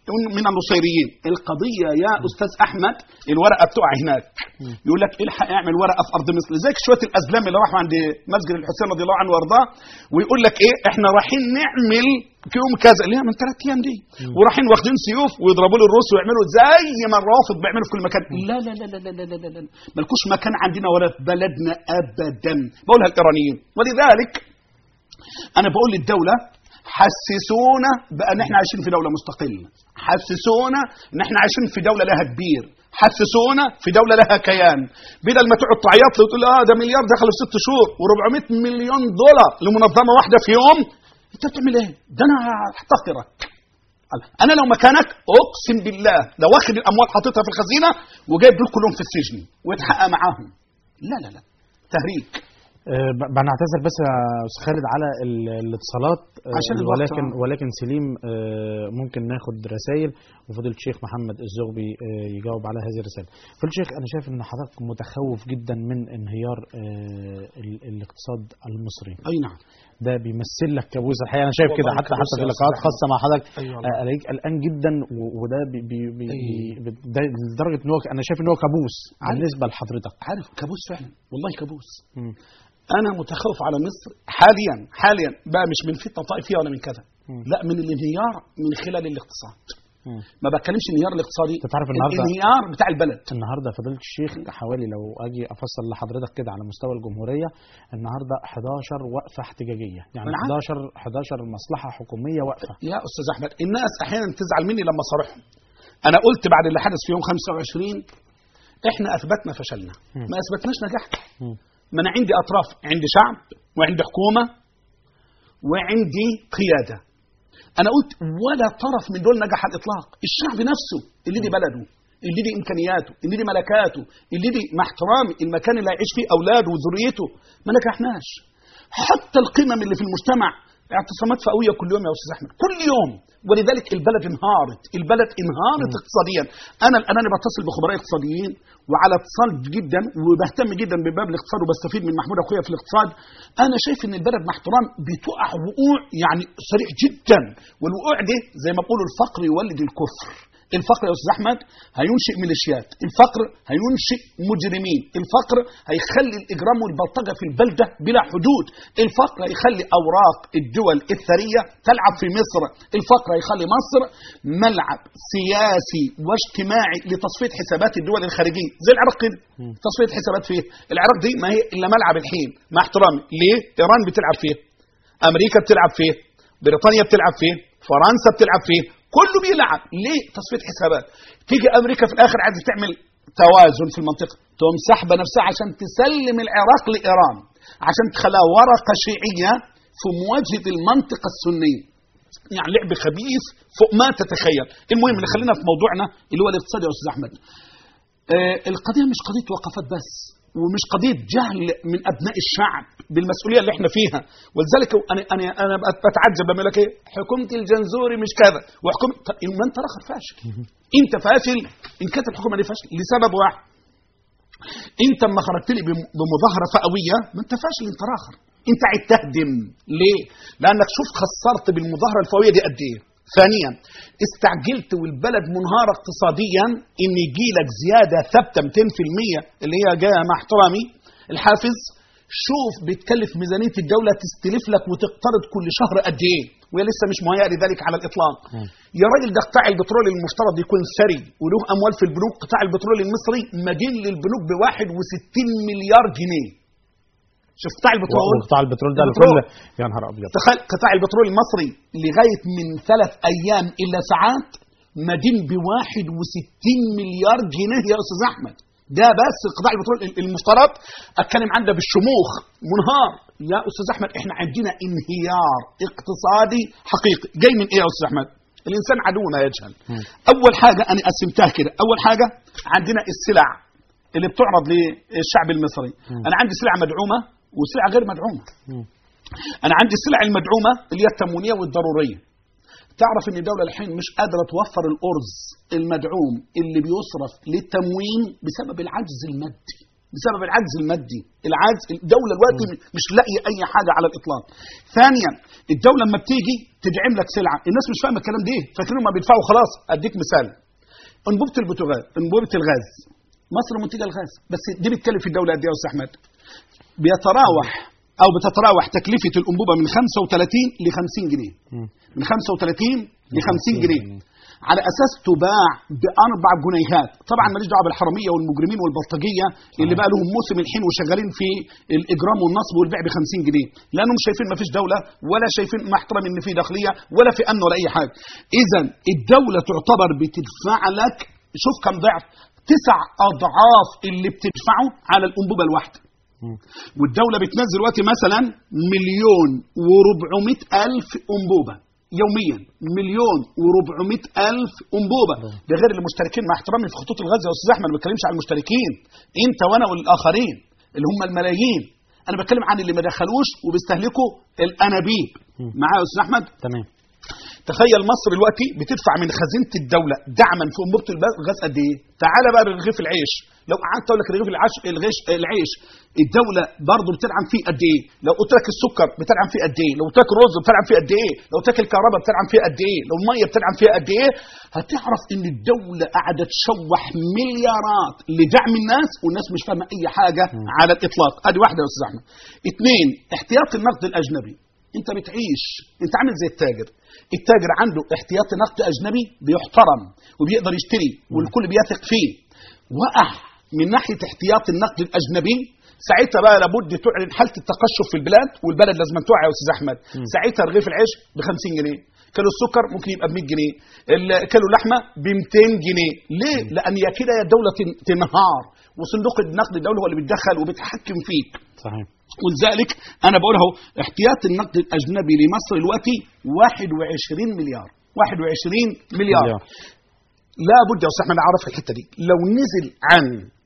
Speaker 3: من النصيريين القضيه يا استاذ احمد الورقه بتقع هناك يقول لك الحق اعمل ورقه في ارض مصر زي شويه الازلام اللي راحوا عند مسجد الحسين رضي الله عنه وارضاه ويقول لك ايه احنا رايحين نعمل يوم كذا اللي هي من ثلاث ايام دي ورايحين واخدين سيوف ويضربوا له الروس ويعملوا زي ما الروافض بيعملوا في كل مكان لا لا لا لا لا لا لا, لا, لا. ملكوش مكان عندنا ولا في بلدنا ابدا بقولها الايرانيين ولذلك انا بقول للدوله حسسونا بان احنا عايشين في دوله مستقله حسسونا ان احنا عايشين في دوله لها كبير حسسونا في دوله لها كيان بدل ما تقعد تعيط لي وتقول اه ده مليار دخلوا في ست شهور و400 مليون دولار لمنظمه واحده في يوم انت بتعمل ايه؟ ده انا هحتقرك انا لو مكانك اقسم بالله لو واخد الاموال حاططها في الخزينه وجايب دول كلهم في السجن ويتحقق معاهم لا لا لا تهريج
Speaker 2: آه، ب- بنعتذر بس يا استاذ خالد على ال- الاتصالات آه،
Speaker 3: عشان الوقت،
Speaker 2: ولكن
Speaker 3: آه.
Speaker 2: ولكن سليم آه، ممكن ناخد رسائل وفضيله الشيخ محمد الزغبي آه، يجاوب على هذه الرسائل. فضيله الشيخ انا شايف ان حضرتك متخوف جدا من انهيار آه، ال- الاقتصاد المصري.
Speaker 3: اي نعم
Speaker 2: ده بيمثل لك كابوس الحقيقه انا شايف كده
Speaker 3: والله
Speaker 2: حتى
Speaker 3: كابوس
Speaker 2: حتى في
Speaker 3: يا
Speaker 2: لقاءات
Speaker 3: أستاذ
Speaker 2: خاصه مع حضرتك
Speaker 3: أيوة والله.
Speaker 2: آه، الاقيك قلقان جدا و- وده بي بي بي
Speaker 3: أيوة.
Speaker 2: بي ده لدرجه ان هو انا شايف ان هو كابوس
Speaker 3: عارف.
Speaker 2: بالنسبه لحضرتك.
Speaker 3: عارف كابوس فعلا والله كابوس
Speaker 2: مم.
Speaker 3: انا متخوف على مصر حاليا حاليا بقى مش من فتنه طائفيه ولا من كذا
Speaker 2: مم.
Speaker 3: لا من الانهيار من خلال الاقتصاد
Speaker 2: مم.
Speaker 3: ما بتكلمش انهيار الاقتصادي
Speaker 2: أنت تعرف النهاردة-
Speaker 3: الانهيار بتاع البلد
Speaker 2: النهارده فضيله الشيخ حوالي لو اجي افصل لحضرتك كده على مستوى الجمهوريه النهارده 11 وقفه احتجاجيه يعني
Speaker 3: أنا عارف.
Speaker 2: 11 11 مصلحه حكوميه واقفه
Speaker 3: يا استاذ احمد الناس احيانا تزعل مني لما صارحهم انا قلت بعد اللي حدث في يوم 25 احنا اثبتنا فشلنا
Speaker 2: مم.
Speaker 3: ما اثبتناش نجاحنا
Speaker 2: مم.
Speaker 3: ما انا عندي اطراف عندي شعب وعندي حكومه وعندي قياده انا قلت ولا طرف من دول نجح على الاطلاق الشعب نفسه اللي دي بلده اللي دي امكانياته اللي دي ملكاته اللي دي مع احترامي المكان اللي هيعيش فيه اولاده وذريته ما نجحناش حتى القمم اللي في المجتمع اعتصامات فئويه كل يوم يا استاذ احمد كل يوم ولذلك البلد انهارت البلد انهارت اقتصاديا انا الان انا بتصل بخبراء اقتصاديين وعلى اتصال جدا وبهتم جدا بباب الاقتصاد وبستفيد من محمود اخويا في الاقتصاد انا شايف ان البلد مع احترام بتقع وقوع يعني سريع جدا والوقوع ده زي ما بيقولوا الفقر يولد الكفر الفقر يا استاذ احمد هينشئ ميليشيات الفقر هينشئ مجرمين الفقر هيخلي الاجرام والبلطجه في البلده بلا حدود الفقر هيخلي اوراق الدول الثريه تلعب في مصر الفقر هيخلي مصر ملعب سياسي واجتماعي لتصفيه حسابات الدول الخارجيه زي العراق كده تصفيه حسابات فيه العراق دي ما هي الا ملعب الحين مع احترامي ليه ايران بتلعب فيه امريكا بتلعب فيه بريطانيا بتلعب فيه فرنسا بتلعب فيه كله بيلعب ليه تصفيه حسابات تيجي امريكا في الاخر عايزه تعمل توازن في المنطقه تقوم سحبه نفسها عشان تسلم العراق لايران عشان تخليها ورقه شيعيه في مواجهه المنطقه السنيه يعني لعب خبيث فوق ما تتخيل المهم اللي خلينا في موضوعنا اللي هو الاقتصاد يا استاذ احمد آه، القضيه مش قضيه وقفات بس ومش قضيه جهل من ابناء الشعب بالمسؤوليه اللي احنا فيها ولذلك انا انا انا بقت بتعجب لما يقول لك ايه حكومه الجنزوري مش كذا وحكومه طب ما انت الاخر فاشل انت فاشل ان كانت الحكومه دي فاشل لسبب واحد انت اما خرجت لي بم- بمظاهره فئويه ما انت فاشل انت الاخر انت عايز تهدم ليه؟ لانك شوف خسرت بالمظاهره الفئويه دي قد ايه ثانيا استعجلت والبلد منهارة اقتصاديا ان يجي لك زيادة ثابتة 200% اللي هي جاية مع احترامي الحافز شوف بتكلف ميزانية الدولة تستلف لك وتقترض كل شهر قد ايه وهي لسه مش مهيئة لذلك على الاطلاق يا راجل ده قطاع البترول المفترض يكون ثري وله اموال في البنوك قطاع البترول المصري مدين للبنوك ب 61 مليار جنيه شوف قطاع البترول
Speaker 2: وقطاع البترول ده
Speaker 3: البترول.
Speaker 2: الكل يا نهار ابيض
Speaker 3: تخيل قطاع البترول المصري لغايه من ثلاث ايام الا ساعات مدين ب 61 مليار جنيه يا استاذ احمد ده بس قطاع البترول المفترض اتكلم عنده بالشموخ منهار يا استاذ احمد احنا عندنا انهيار اقتصادي حقيقي جاي من ايه يا استاذ احمد الانسان عدو ما يجهل اول حاجه انا قسمتها كده اول حاجه عندنا السلع اللي بتعرض للشعب المصري انا عندي سلع مدعومه وسلع غير مدعومه انا عندي السلع المدعومه اللي هي التموينيه والضروريه تعرف ان الدوله الحين مش قادره توفر الارز المدعوم اللي بيصرف للتموين بسبب العجز المادي بسبب العجز المادي العجز الدوله دلوقتي مش لاقيه اي حاجه على الاطلاق ثانيا الدوله لما بتيجي تدعم لك سلعه الناس مش فاهمه الكلام ده فاكرين ما بيدفعوا خلاص اديك مثال انبوبه البوتاجاز انبوبه الغاز مصر منتجه الغاز بس دي بتكلف في الدوله قد ايه يا استاذ احمد بيتراوح او بتتراوح تكلفه الانبوبه من 35 ل 50 جنيه
Speaker 2: مم.
Speaker 3: من 35 ل 50 جنيه
Speaker 2: جنيه.
Speaker 3: على اساس تباع باربع جنيهات طبعا ماليش دعوه بالحراميه والمجرمين والبلطجيه اللي بقى لهم موسم الحين وشغالين في الاجرام والنصب والبيع ب 50 جنيه لانهم شايفين ما فيش دوله ولا شايفين مع احترام ان في داخليه ولا في امن ولا اي حاجه اذا الدوله تعتبر بتدفع لك شوف كم ضعف تسع اضعاف اللي بتدفعه على الانبوبه الواحده
Speaker 2: مم.
Speaker 3: والدولة بتنزل دلوقتي مثلا مليون وربعمائة ألف أنبوبة يوميا مليون وربعمائة ألف أنبوبة ده غير المشتركين مع احترامي في خطوط الغاز يا أستاذ أحمد ما بتكلمش عن المشتركين أنت وأنا والآخرين اللي هم الملايين أنا بتكلم عن اللي ما دخلوش وبيستهلكوا الأنابيب معايا يا أستاذ أحمد
Speaker 2: تمام
Speaker 3: تخيل مصر دلوقتي بتدفع من خزينه الدوله دعما في انبوبه الغاز قد ايه؟ تعالى بقى لرغيف العيش، لو قعدت اقول لك رغيف العيش الغيش العيش الدوله برضه بتدعم فيه قد ايه؟ لو قلت لك السكر بتدعم فيه قد ايه؟ لو قلت لك الرز بتدعم فيه قد ايه؟ لو قلت لك الكهرباء بتدعم فيه قد ايه؟ لو الميه بتدعم فيها قد ايه؟ هتعرف ان الدوله قاعده تشوح مليارات لدعم الناس والناس مش فاهمه اي حاجه على الاطلاق، ادي واحده يا استاذ احمد. اثنين احتياط النقد الاجنبي. انت بتعيش انت عامل زي التاجر التاجر عنده احتياطي نقد اجنبي بيحترم وبيقدر يشتري والكل بيثق فيه وقع من ناحيه احتياط النقد الاجنبي ساعتها بقى لابد تعلن حاله التقشف في البلاد والبلد لازم توعى يا استاذ احمد ساعتها رغيف العيش ب 50 جنيه كيلو السكر ممكن يبقى ب 100 جنيه ال- كيلو اللحمه ب 200 جنيه ليه لان يا كده يا الدوله تن- تنهار وصندوق النقد الدولي هو اللي بيتدخل وبيتحكم فيك
Speaker 2: صحيح
Speaker 3: ولذلك انا بقول اهو احتياط النقد الاجنبي لمصر دلوقتي 21 مليار 21 مليار
Speaker 2: مليار.
Speaker 3: لا بد يا استاذ احمد اعرف الحته دي لو نزل عن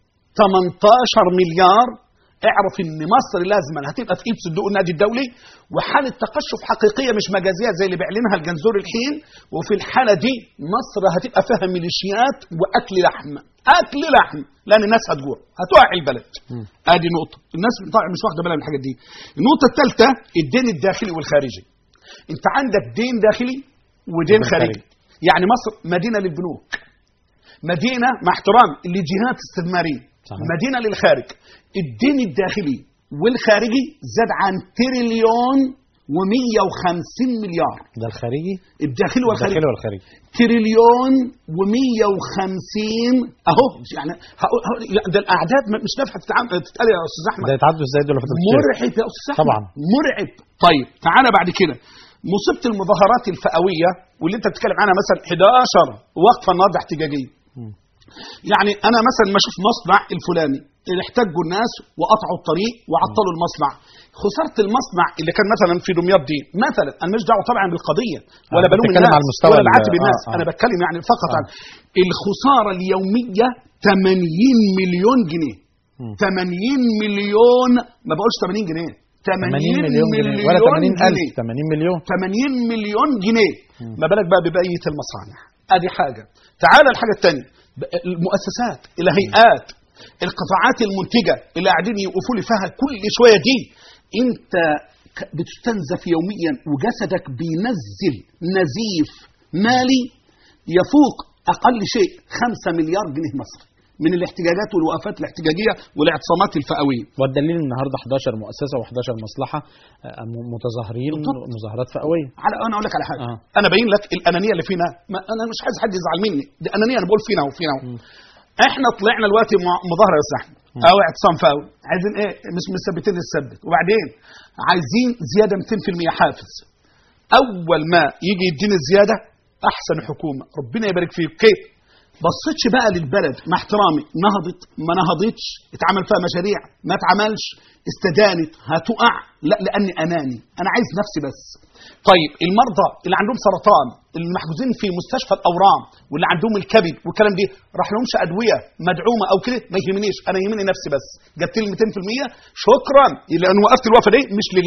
Speaker 3: 18 مليار اعرف ان مصر لازما هتبقى في ايد صندوق النادي الدولي وحاله تقشف حقيقيه مش مجازيه زي اللي بيعلنها الجنزور الحين وفي الحاله دي مصر هتبقى فيها ميليشيات واكل لحم اكل لحم لان الناس هتجوع هتوقع البلد ادي نقطه الناس طبعا مش واخده بالها من الحاجات دي النقطه الثالثه الدين الداخلي والخارجي انت عندك دين داخلي ودين
Speaker 2: ودين
Speaker 3: خارجي يعني مصر مدينه للبنوك مدينه مع احترام لجهات استثماريه
Speaker 2: صحيح.
Speaker 3: مدينه للخارج الدين الداخلي والخارجي زاد عن تريليون و150 مليار
Speaker 2: ده الخارجي
Speaker 3: الداخلي والخارجي
Speaker 2: الداخلي والخارجي
Speaker 3: تريليون و150 اهو يعني هقول هقول- يعني ده الاعداد مش نافعه تتعامل تتقال يا استاذ احمد
Speaker 2: ده يتعدوا ازاي دول في التفكير؟
Speaker 3: مرعب يا استاذ أحمد.
Speaker 2: طبعا.
Speaker 3: مرعب طيب تعالى بعد كده مصيبه المظاهرات الفئويه واللي انت بتتكلم عنها مثلا 11 وقفه النهارده احتجاجيه
Speaker 2: مم.
Speaker 3: يعني انا مثلا ما اشوف مصنع الفلاني اللي احتجوا الناس وقطعوا الطريق وعطلوا المصنع خساره المصنع اللي كان مثلا في دمياط دي مثلا انا مش دعوه طبعا بالقضيه ولا
Speaker 2: آه،
Speaker 3: بلوم
Speaker 2: بتتكلم
Speaker 3: الناس
Speaker 2: على المستوى
Speaker 3: ولا
Speaker 2: ال-
Speaker 3: بعاتب الناس
Speaker 2: آه، آه.
Speaker 3: انا بتكلم يعني فقط
Speaker 2: آه.
Speaker 3: عن الخساره اليوميه 80 مليون جنيه
Speaker 2: مم.
Speaker 3: 80 مليون ما بقولش 80 جنيه
Speaker 2: 80 مليون جنيه ولا 80 ألف 80 مليون
Speaker 3: 80 مليون جنيه ما بالك بقى ببقيه المصانع ادي حاجه تعال الحاجه الثانيه المؤسسات الهيئات القطاعات المنتجه اللي قاعدين يوقفوا لي فيها كل شويه دي انت ك- بتستنزف يوميا وجسدك بينزل نزيف مالي يفوق اقل شيء 5 مليار جنيه مصري من الاحتجاجات والوقفات الاحتجاجيه والاعتصامات الفئويه
Speaker 2: والدليل النهارده 11 مؤسسه و11 مصلحه آه، م- متظاهرين
Speaker 3: بالضبط.
Speaker 2: مظاهرات فئويه
Speaker 3: على انا اقول لك على حاجه
Speaker 2: آه.
Speaker 3: آه. انا باين لك الانانيه اللي فينا ما انا مش عايز حد يزعل مني دي انانيه انا بقول فينا وفينا
Speaker 2: مم.
Speaker 3: احنا طلعنا دلوقتي مع- مظاهره يا سحن او اعتصام فاوي عايزين ايه مش مثبتين نثبت وبعدين عايزين زياده 200% حافز اول ما يجي يديني الزياده احسن حكومه ربنا يبارك فيك كيف بصيتش بقى للبلد مع احترامي نهضت ما نهضتش اتعمل فيها مشاريع ما اتعملش استدانت هتقع لا لاني اناني انا عايز نفسي بس طيب المرضى اللي عندهم سرطان اللي محجوزين في مستشفى الاورام واللي عندهم الكبد والكلام دي راح لهمش ادويه مدعومه او كده ما يهمنيش انا يهمني نفسي بس جبت لي 200% شكرا لان وقفت الوقفه دي مش لله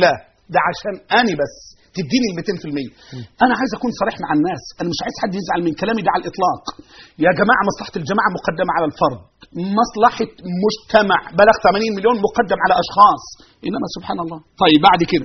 Speaker 3: ده عشان اني بس تديني ال 200% انا عايز اكون صريح مع الناس انا مش عايز حد يزعل من كلامي ده على الاطلاق يا جماعه مصلحه الجماعه مقدمه على الفرد مصلحه مجتمع بلغ 80 مليون مقدم على اشخاص انما سبحان الله طيب بعد كده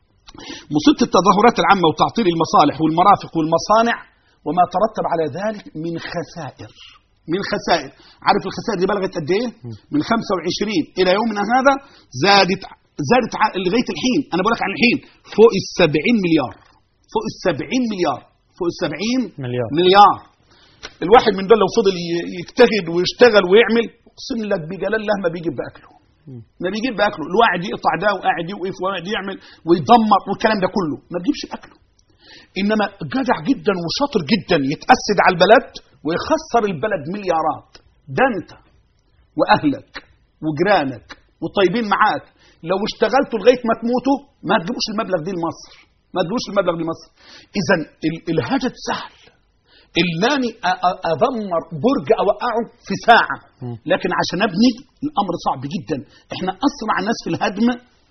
Speaker 3: مصيبه التظاهرات العامه وتعطيل المصالح والمرافق والمصانع وما ترتب على ذلك من خسائر من خسائر عارف الخسائر دي بلغت قد ايه من 25 الى يومنا هذا زادت زادت ع- لغايه الحين انا بقول لك عن الحين فوق ال 70 مليار فوق ال 70 مليار فوق ال 70
Speaker 2: مليار.
Speaker 3: مليار الواحد من دول لو فضل ي- يجتهد ويشتغل ويعمل اقسم لك بجلال الله ما بيجيب باكله ما بيجيب باكله الواحد يقطع ده وقاعد يوقف وقاعد يعمل ويدمر والكلام ده كله ما بيجيبش باكله انما جدع جدا وشاطر جدا يتأسد على البلد ويخسر البلد مليارات ده انت واهلك وجيرانك والطيبين معاك لو اشتغلتوا لغايه ما تموتوا ما تجيبوش المبلغ دي لمصر ما تجيبوش المبلغ دي لمصر اذا ال- الهجد سهل اللاني أ- أ- ادمر برج اوقعه في ساعه لكن عشان ابني الامر صعب جدا احنا اسرع ناس في الهدم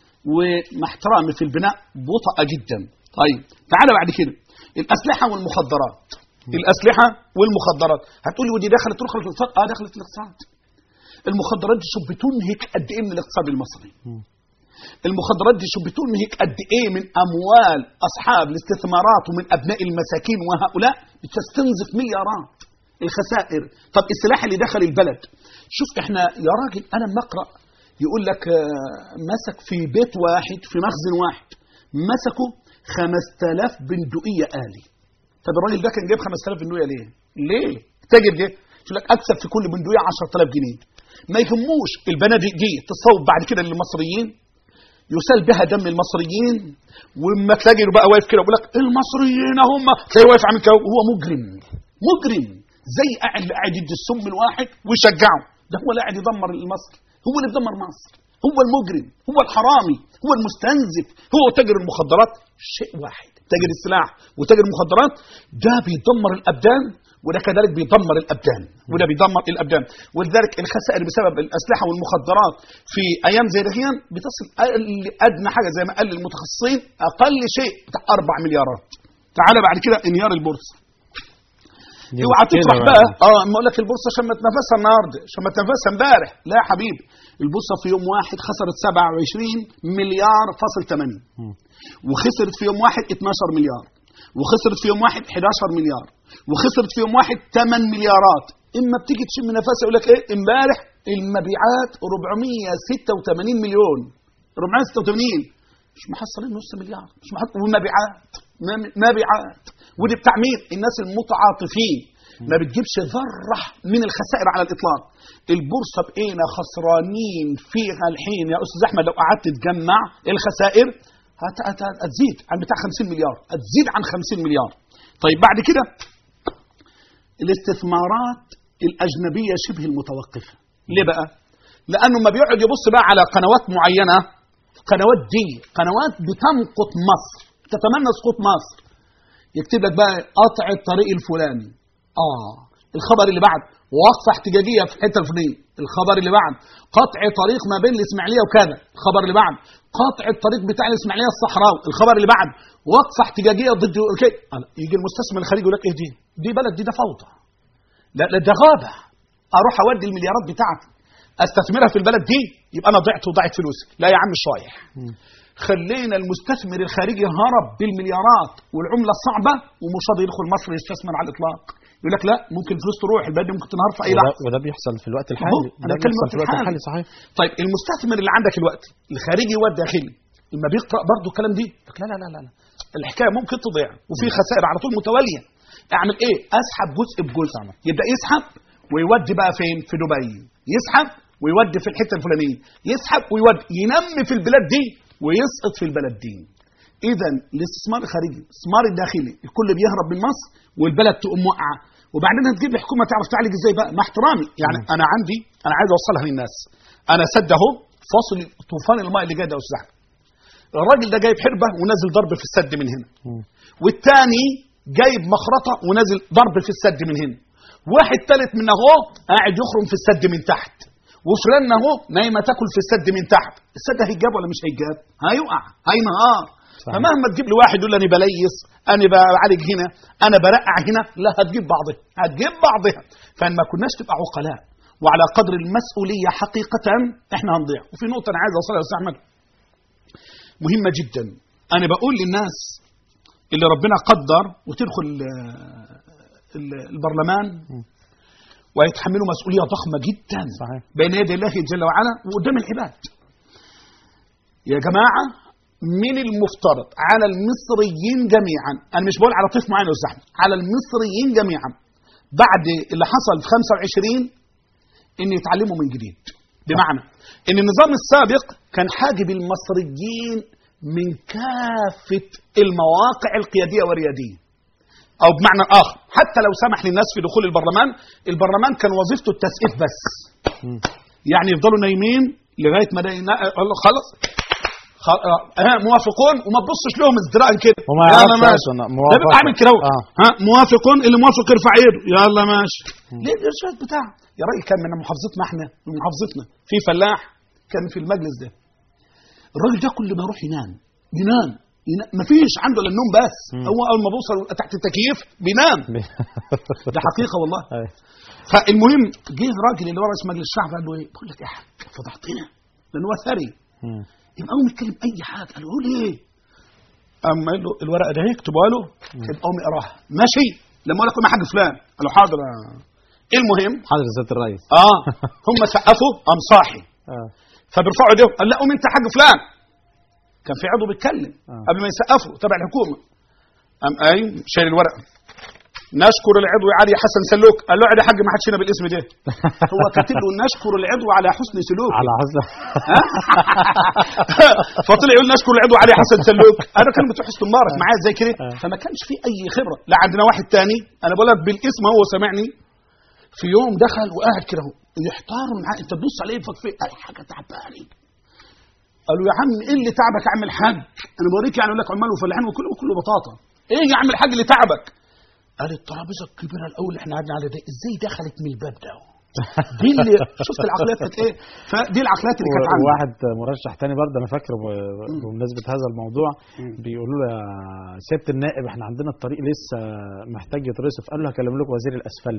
Speaker 3: ومع احترامي في البناء بطأ جدا طيب تعالى بعد كده الاسلحه والمخدرات الاسلحه والمخدرات هتقولي ودي دخلت تدخل في الاقتصاد اه دخلت في الاقتصاد المخدرات دي شوف بتنهك قد ايه من الاقتصاد المصري المخدرات دي شوف بتنهك قد ايه من اموال اصحاب الاستثمارات ومن ابناء المساكين وهؤلاء بتستنزف مليارات الخسائر طب السلاح اللي دخل البلد شوف احنا يا راجل انا لما اقرا يقول لك آه، مسك في بيت واحد في مخزن واحد مسكوا 5000 بندقيه آلي طب الراجل ده كان جايب 5000 بندقيه ليه؟ ليه؟ تاجر ليه؟ يقول لك اكسب في كل بندقيه 10000 جنيه ما يهموش البنادق دي تصوب بعد كده للمصريين يسال بها دم المصريين واما تلاقي بقى واقف كده يقول لك المصريين هم تلاقيه واقف عامل كده وهو مجرم مجرم زي قاعد اللي قاعد يدي السم الواحد ويشجعه ده هو اللي قاعد يدمر مصر هو اللي بيدمر مصر هو المجرم هو الحرامي هو المستنزف هو تاجر المخدرات شيء واحد تاجر السلاح وتاجر المخدرات ده بيدمر الابدان وده كذلك بيدمر الابدان وده بيدمر الابدان ولذلك الخسائر بسبب الاسلحه والمخدرات في ايام زي دهيان بتصل أقل- ادنى حاجه زي ما قال المتخصصين اقل شيء بتاع 4 مليارات تعالى بعد كده انهيار البورصه
Speaker 2: دي
Speaker 3: اوعى
Speaker 2: مشكلة
Speaker 3: تفرح بقى اه اما اقول لك البورصه عشان ما تنافسها النهارده عشان ما تنافسها امبارح لا يا حبيبي البورصه في يوم واحد خسرت 27 مليار فاصل 8
Speaker 2: مم.
Speaker 3: وخسرت في يوم واحد 12 مليار وخسرت في يوم واحد 11 مليار وخسرت في يوم واحد 8 مليارات اما بتيجي تشم نفسها يقول لك ايه امبارح المبيعات 486 مليون 486 مش محصلين نص مليار مش محصل والمبيعات ما- مبيعات ودي بتاع مين الناس المتعاطفين ما بتجيبش ذره من الخسائر على الاطلاق البورصه بقينا خسرانين فيها الحين يا استاذ احمد لو قعدت تجمع الخسائر هت- هت- هتزيد عن بتاع 50 مليار هتزيد عن 50 مليار طيب بعد كده الاستثمارات الاجنبيه شبه المتوقفه ليه بقى لانه ما بيقعد يبص بقى على قنوات معينه القنوات دي قنوات بتمقت مصر تتمنى سقوط مصر يكتب لك بقى قطع الطريق الفلاني اه الخبر اللي بعد وقفه احتجاجيه في الحته الفلانيه الخبر اللي بعد قطع طريق ما بين الاسماعيليه وكذا الخبر اللي بعد قطع الطريق بتاع الاسماعيليه الصحراوي الخبر اللي بعد وقفه احتجاجيه ضد كده يجي المستثمر الخارجي يقول لك ايه دي دي بلد دي ده فوضى لا لا ده غابه اروح اودي المليارات بتاعتي استثمرها في البلد دي يبقى انا ضعت وضعت فلوسي لا يا عم مش رايح خلينا المستثمر الخارجي هرب بالمليارات والعمله الصعبه ومش راضي يدخل مصر يستثمر على الاطلاق يقول لك لا ممكن فلوس تروح البلد دي ممكن تنهار في اي
Speaker 2: وده,
Speaker 3: لحظه
Speaker 2: وده بيحصل في الوقت
Speaker 3: أهو،
Speaker 2: الحالي
Speaker 3: أنا
Speaker 2: ده
Speaker 3: بتكلم
Speaker 2: بيحصل
Speaker 3: في
Speaker 2: في الوقت
Speaker 3: الحالي.
Speaker 2: الحالي صحيح
Speaker 3: طيب المستثمر اللي عندك الوقت الخارجي والداخلي لما بيقرا برضه الكلام دي يقول لك لا لا لا لا لا الحكايه ممكن تضيع وفي خسائر على طول متواليه اعمل ايه اسحب جزء بجزء يبدا يسحب ويودي بقى فين في دبي يسحب ويودي في الحته الفلانيه يسحب ويودي ينمي في البلاد دي ويسقط في البلد دي اذا الاستثمار الخارجي الاستثمار الداخلي الكل بيهرب من مصر والبلد تقوم واقعه وبعدين هتجيب لي حكومه تعرف تعالج ازاي بقى مع احترامي يعني انا عندي انا عايز اوصلها للناس انا سد اهو فاصل طوفان الماء اللي جاي ده يا استاذ أحمد. الراجل ده جايب حربه ونازل ضرب في السد من هنا
Speaker 2: مم.
Speaker 3: والتاني جايب مخرطه ونازل ضرب في السد من هنا واحد تالت من اهو قاعد يخرم في السد من تحت وفلان اهو نايمه تاكل في السد من تحت السد هيجاب ولا مش هيجاب هيقع هينهار
Speaker 2: صحيح.
Speaker 3: فمهما تجيب لي واحد يقول لي انا بليس انا بعالج هنا انا برقع هنا لا هتجيب بعضها هتجيب بعضها فان ما كناش تبقى عقلاء وعلى قدر المسؤوليه حقيقه احنا هنضيع وفي نقطه انا عايز اوصلها يا استاذ احمد مهمه جدا انا بقول للناس اللي ربنا قدر وتدخل آه، ال- البرلمان ويتحملوا مسؤوليه ضخمه جدا
Speaker 2: صحيح.
Speaker 3: بين يدي الله جل وعلا وقدام العباد يا جماعه من المفترض على المصريين جميعا انا مش بقول على طيف معين يا أستاذ أحمد، على المصريين جميعا بعد اللي حصل في 25 ان يتعلموا من جديد بمعنى ان النظام السابق كان حاجب المصريين من كافه المواقع القياديه والرياديه او بمعنى اخر حتى لو سمح للناس في دخول البرلمان البرلمان كان وظيفته التسقيف بس
Speaker 2: مم.
Speaker 3: يعني يفضلوا نايمين لغايه ما ينا- قال له خلاص خ- آه، ها موافقون وما تبصش لهم ازدراء كده
Speaker 2: وما
Speaker 3: يلا
Speaker 2: يعرفش
Speaker 3: ماشي
Speaker 2: أصلاً
Speaker 3: ده
Speaker 2: موافقة.
Speaker 3: بيبقى عامل كده اهو.
Speaker 2: آه.
Speaker 3: ها موافقون اللي موافق يرفع ايده يلا ماشي ليه الارشاد بتاعه يا راجل كان من محافظتنا احنا من محافظتنا في فلاح كان في المجلس ده الراجل ده كل ما يروح ينام ينام ينام مفيش عنده الا النوم بس هو اول ما بيوصل تحت التكييف بينام ده حقيقه والله
Speaker 2: أيوة.
Speaker 3: فالمهم جه الراجل اللي هو رئيس مجلس الشعب قال له ايه؟ بقول لك يا حاج فضحتنا لان هو ثري
Speaker 2: مم.
Speaker 3: يبقى قوم يتكلم اي حاجه قال له قول ايه؟ قام قال له الورقه ده اهي اكتبها له يبقى قوم اقراها ماشي لما اقول لك قوم يا حاج فلان قال له حاضر يا- المهم
Speaker 2: حضرة سيادة الرئيس
Speaker 3: اه هم سقفوا قام صاحي
Speaker 2: آه.
Speaker 3: فبيرفعوا ايديهم قال لا قوم انت يا حاج فلان كان في عضو بيتكلم
Speaker 2: آه.
Speaker 3: قبل ما يسقفوا تبع الحكومه قام قايم شايل الورقه نشكر العضو علي حسن سلوك قال له اقعد يا حاج ما حدش هنا بالاسم ده هو كاتب له نشكر العضو على حسن سلوك
Speaker 2: على حسب
Speaker 3: فطلع يقول نشكر العضو علي حسن سلوك انا كان بتوع حسن مبارك معايا زي كده
Speaker 2: آه.
Speaker 3: فما كانش في اي خبره لا عندنا واحد تاني انا بقول لك بالاسم هو سامعني في يوم دخل وقاعد كده اهو يحتار معاه انت تبص عليه يفك فيه قال حاجه تعباني قالوا يا عم ايه اللي تعبك يا عم الحاج انا بوريك يعني اقول لك عمال وفلاحين وكله وكله بطاطا ايه يا عم الحاج اللي تعبك قال الترابيزه الكبيره الاول اللي احنا قعدنا عليها دي ازاي دخلت من الباب ده دي اللي شفت العقليات كانت ايه فدي العقليات اللي كانت عندي
Speaker 2: وواحد مرشح تاني برضه انا فاكره ب- بمناسبه هذا الموضوع بيقولوا له يا سياده النائب احنا عندنا الطريق لسه محتاج يترصف قال له هكلم لكم وزير الاسفلت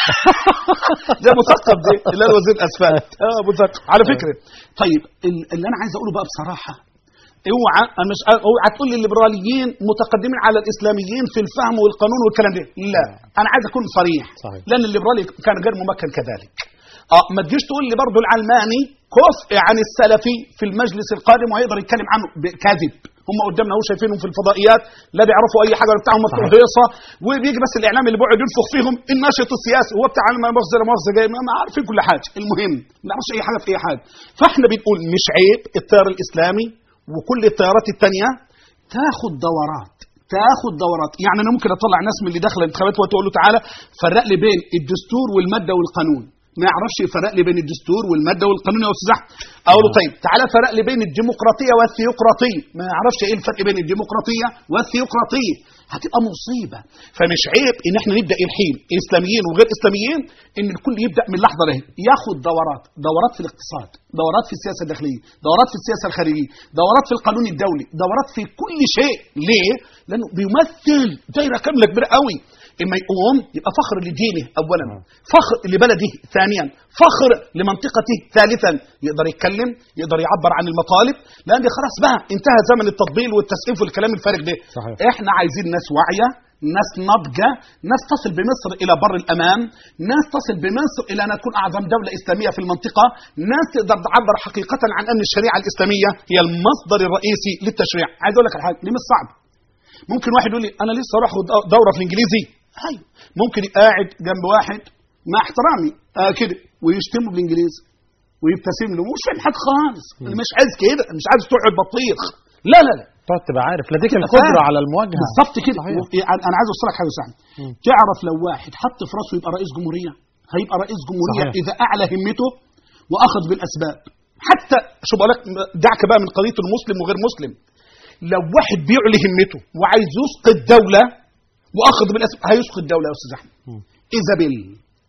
Speaker 3: ده مثقف دي اللي هو وزير الاسفلت اه مثقف على فكره طيب ال- اللي انا عايز اقوله بقى بصراحه اوعى انا مش اوعى تقول لي الليبراليين متقدمين على الاسلاميين في الفهم والقانون والكلام ده لا انا عايز اكون صريح
Speaker 2: صحيح.
Speaker 3: لان الليبرالي كان غير ممكن كذلك اه ما تجيش تقول لي برضه العلماني كفء عن السلفي في المجلس القادم وهيقدر يتكلم عنه كاذب هم قدامنا اهو شايفينهم في الفضائيات لا بيعرفوا اي حاجه ولا بتاعهم بتوع
Speaker 2: صحيح.
Speaker 3: هيصه وبيجي بس الاعلام اللي بيقعد ينفخ فيهم الناشط السياسي هو بتاع ما مؤاخذه لا مؤاخذه جاي ما ما عارفين كل حاجه المهم ما نعرفش اي حاجه في اي حاجه فاحنا بنقول مش عيب التيار الاسلامي وكل التيارات الثانيه تاخد دورات تاخد دورات يعني انا ممكن اطلع ناس من اللي داخله الانتخابات وتقول له تعالى فرق لي بين الدستور والماده والقانون ما يعرفش يفرق لي بين الدستور والماده والقانون يا استاذ احمد اقول له طيب تعالى فرق لي بين الديمقراطيه والثيوقراطيه ما يعرفش ايه الفرق بين الديمقراطيه والثيوقراطيه هتبقى مصيبه فمش عيب ان احنا نبدا الحين اسلاميين وغير اسلاميين ان الكل يبدا من لحظه له ياخد دورات دورات في الاقتصاد دورات في السياسه الداخليه دورات في السياسه الخارجيه دورات في القانون الدولي دورات في كل شيء ليه لانه بيمثل دايره كامله كبيره قوي اما يقوم يبقى فخر لدينه اولا فخر لبلده ثانيا فخر لمنطقته ثالثا يقدر يتكلم يقدر يعبر عن المطالب لان دي خلاص بقى انتهى زمن التطبيل والتسقيف والكلام الفارغ ده
Speaker 2: صحيح.
Speaker 3: احنا عايزين ناس واعيه ناس ناضجه ناس تصل بمصر الى بر الامان ناس تصل بمصر الى ان تكون اعظم دوله اسلاميه في المنطقه ناس تقدر تعبر حقيقه عن ان الشريعه الاسلاميه هي المصدر الرئيسي للتشريع عايز اقول لك على حاجه دي مش صعب ممكن واحد يقول لي انا لسه راح أخد دوره في الانجليزي ايوه ممكن يبقى قاعد جنب واحد مع احترامي آه كده ويشتمه بالانجليزي ويبتسم له مش فاهم حاجه خالص انا مش عايز كده مش عايز تقعد بطيخ لا لا لا
Speaker 2: تقعد تبقى عارف لديك
Speaker 3: تبقى
Speaker 2: القدره
Speaker 3: فاهم.
Speaker 2: على المواجهه
Speaker 3: بالظبط كده
Speaker 2: صحيح.
Speaker 3: و- يعني انا عايز اوصل لك حاجه سهله تعرف لو واحد حط في راسه يبقى رئيس جمهوريه هيبقى رئيس جمهوريه
Speaker 2: صحيح.
Speaker 3: اذا اعلى همته واخذ بالاسباب حتى شو بقول لك دعك بقى من قضيه المسلم وغير مسلم لو واحد بيعلي همته وعايز يسقط دوله واخذ بالاسباب هيسقط دوله يا استاذ احمد ايزابيل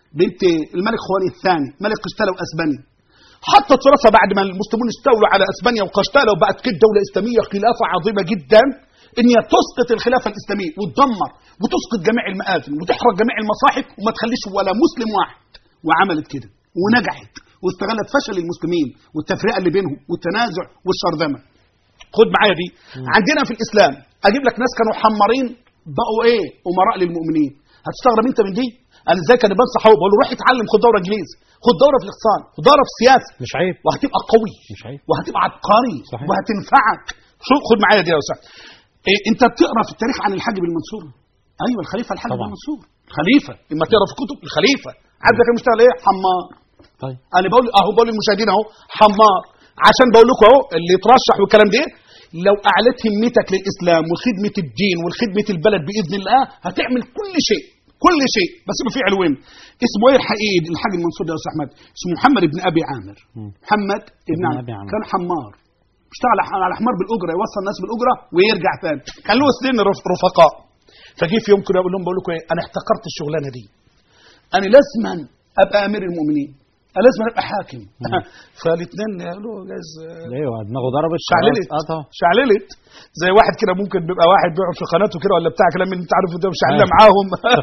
Speaker 3: بنت الملك خواني الثاني ملك قشتالة واسبانيا حطت في راسها بعد ما المسلمون استولوا على اسبانيا وقشتالة وبقت كده دوله اسلاميه خلافه عظيمه جدا ان هي تسقط الخلافه الاسلاميه وتدمر وتسقط جميع المآذن وتحرق جميع المصاحف وما تخليش ولا مسلم واحد وعملت كده ونجحت واستغلت فشل المسلمين والتفرقه اللي بينهم والتنازع والشرذمه خد معايا دي عندنا في الاسلام اجيب لك ناس كانوا حمارين بقوا ايه امراء للمؤمنين هتستغرب انت من دي انا ازاي كان بنصح هو بقول له روح اتعلم خد دوره انجليزي خد دوره في الاقتصاد خد دوره في السياسه
Speaker 2: مش عيب
Speaker 3: وهتبقى قوي
Speaker 2: مش عيب
Speaker 3: وهتبقى عبقري
Speaker 2: صحيح.
Speaker 3: وهتنفعك شو خد معايا دي يا استاذ إيه انت بتقرا في التاريخ عن الحاج بن منصور ايوه الخليفه الحاج
Speaker 2: طبعا.
Speaker 3: بن منصور خليفه اما تقرا في كتب الخليفه عارف ده كان بيشتغل ايه حمار
Speaker 2: طيب
Speaker 3: انا بقول اهو بقول للمشاهدين اهو حمار عشان بقول لكم اهو اللي يترشح والكلام ده لو اعلت همتك للاسلام وخدمه الدين وخدمه البلد باذن الله هتعمل كل شيء كل شيء بس ما في علوين اسمه ايه الحقيقي الحاج المنصور ده يا استاذ احمد اسمه محمد بن ابي عامر
Speaker 2: مم.
Speaker 3: محمد
Speaker 2: ابن
Speaker 3: ابن
Speaker 2: أبي عامر.
Speaker 3: كان حمار اشتغل على حمار بالاجره يوصل الناس بالاجره ويرجع تاني كان له سنين رف- رفقاء فجي في يوم كده اقول لهم بقول لكم ايه انا احتقرت الشغلانه دي انا لازما ابقى امير المؤمنين انا لازم ابقى حاكم فالاثنين قالوا جايز
Speaker 2: ايوه دماغه ضربت
Speaker 3: شعللت
Speaker 2: خلاص قطع
Speaker 3: شعللت زي واحد كده ممكن بيبقى واحد بيقعد في قناته كده ولا بتاع كلام من انت عارف انت مش شعلله معاهم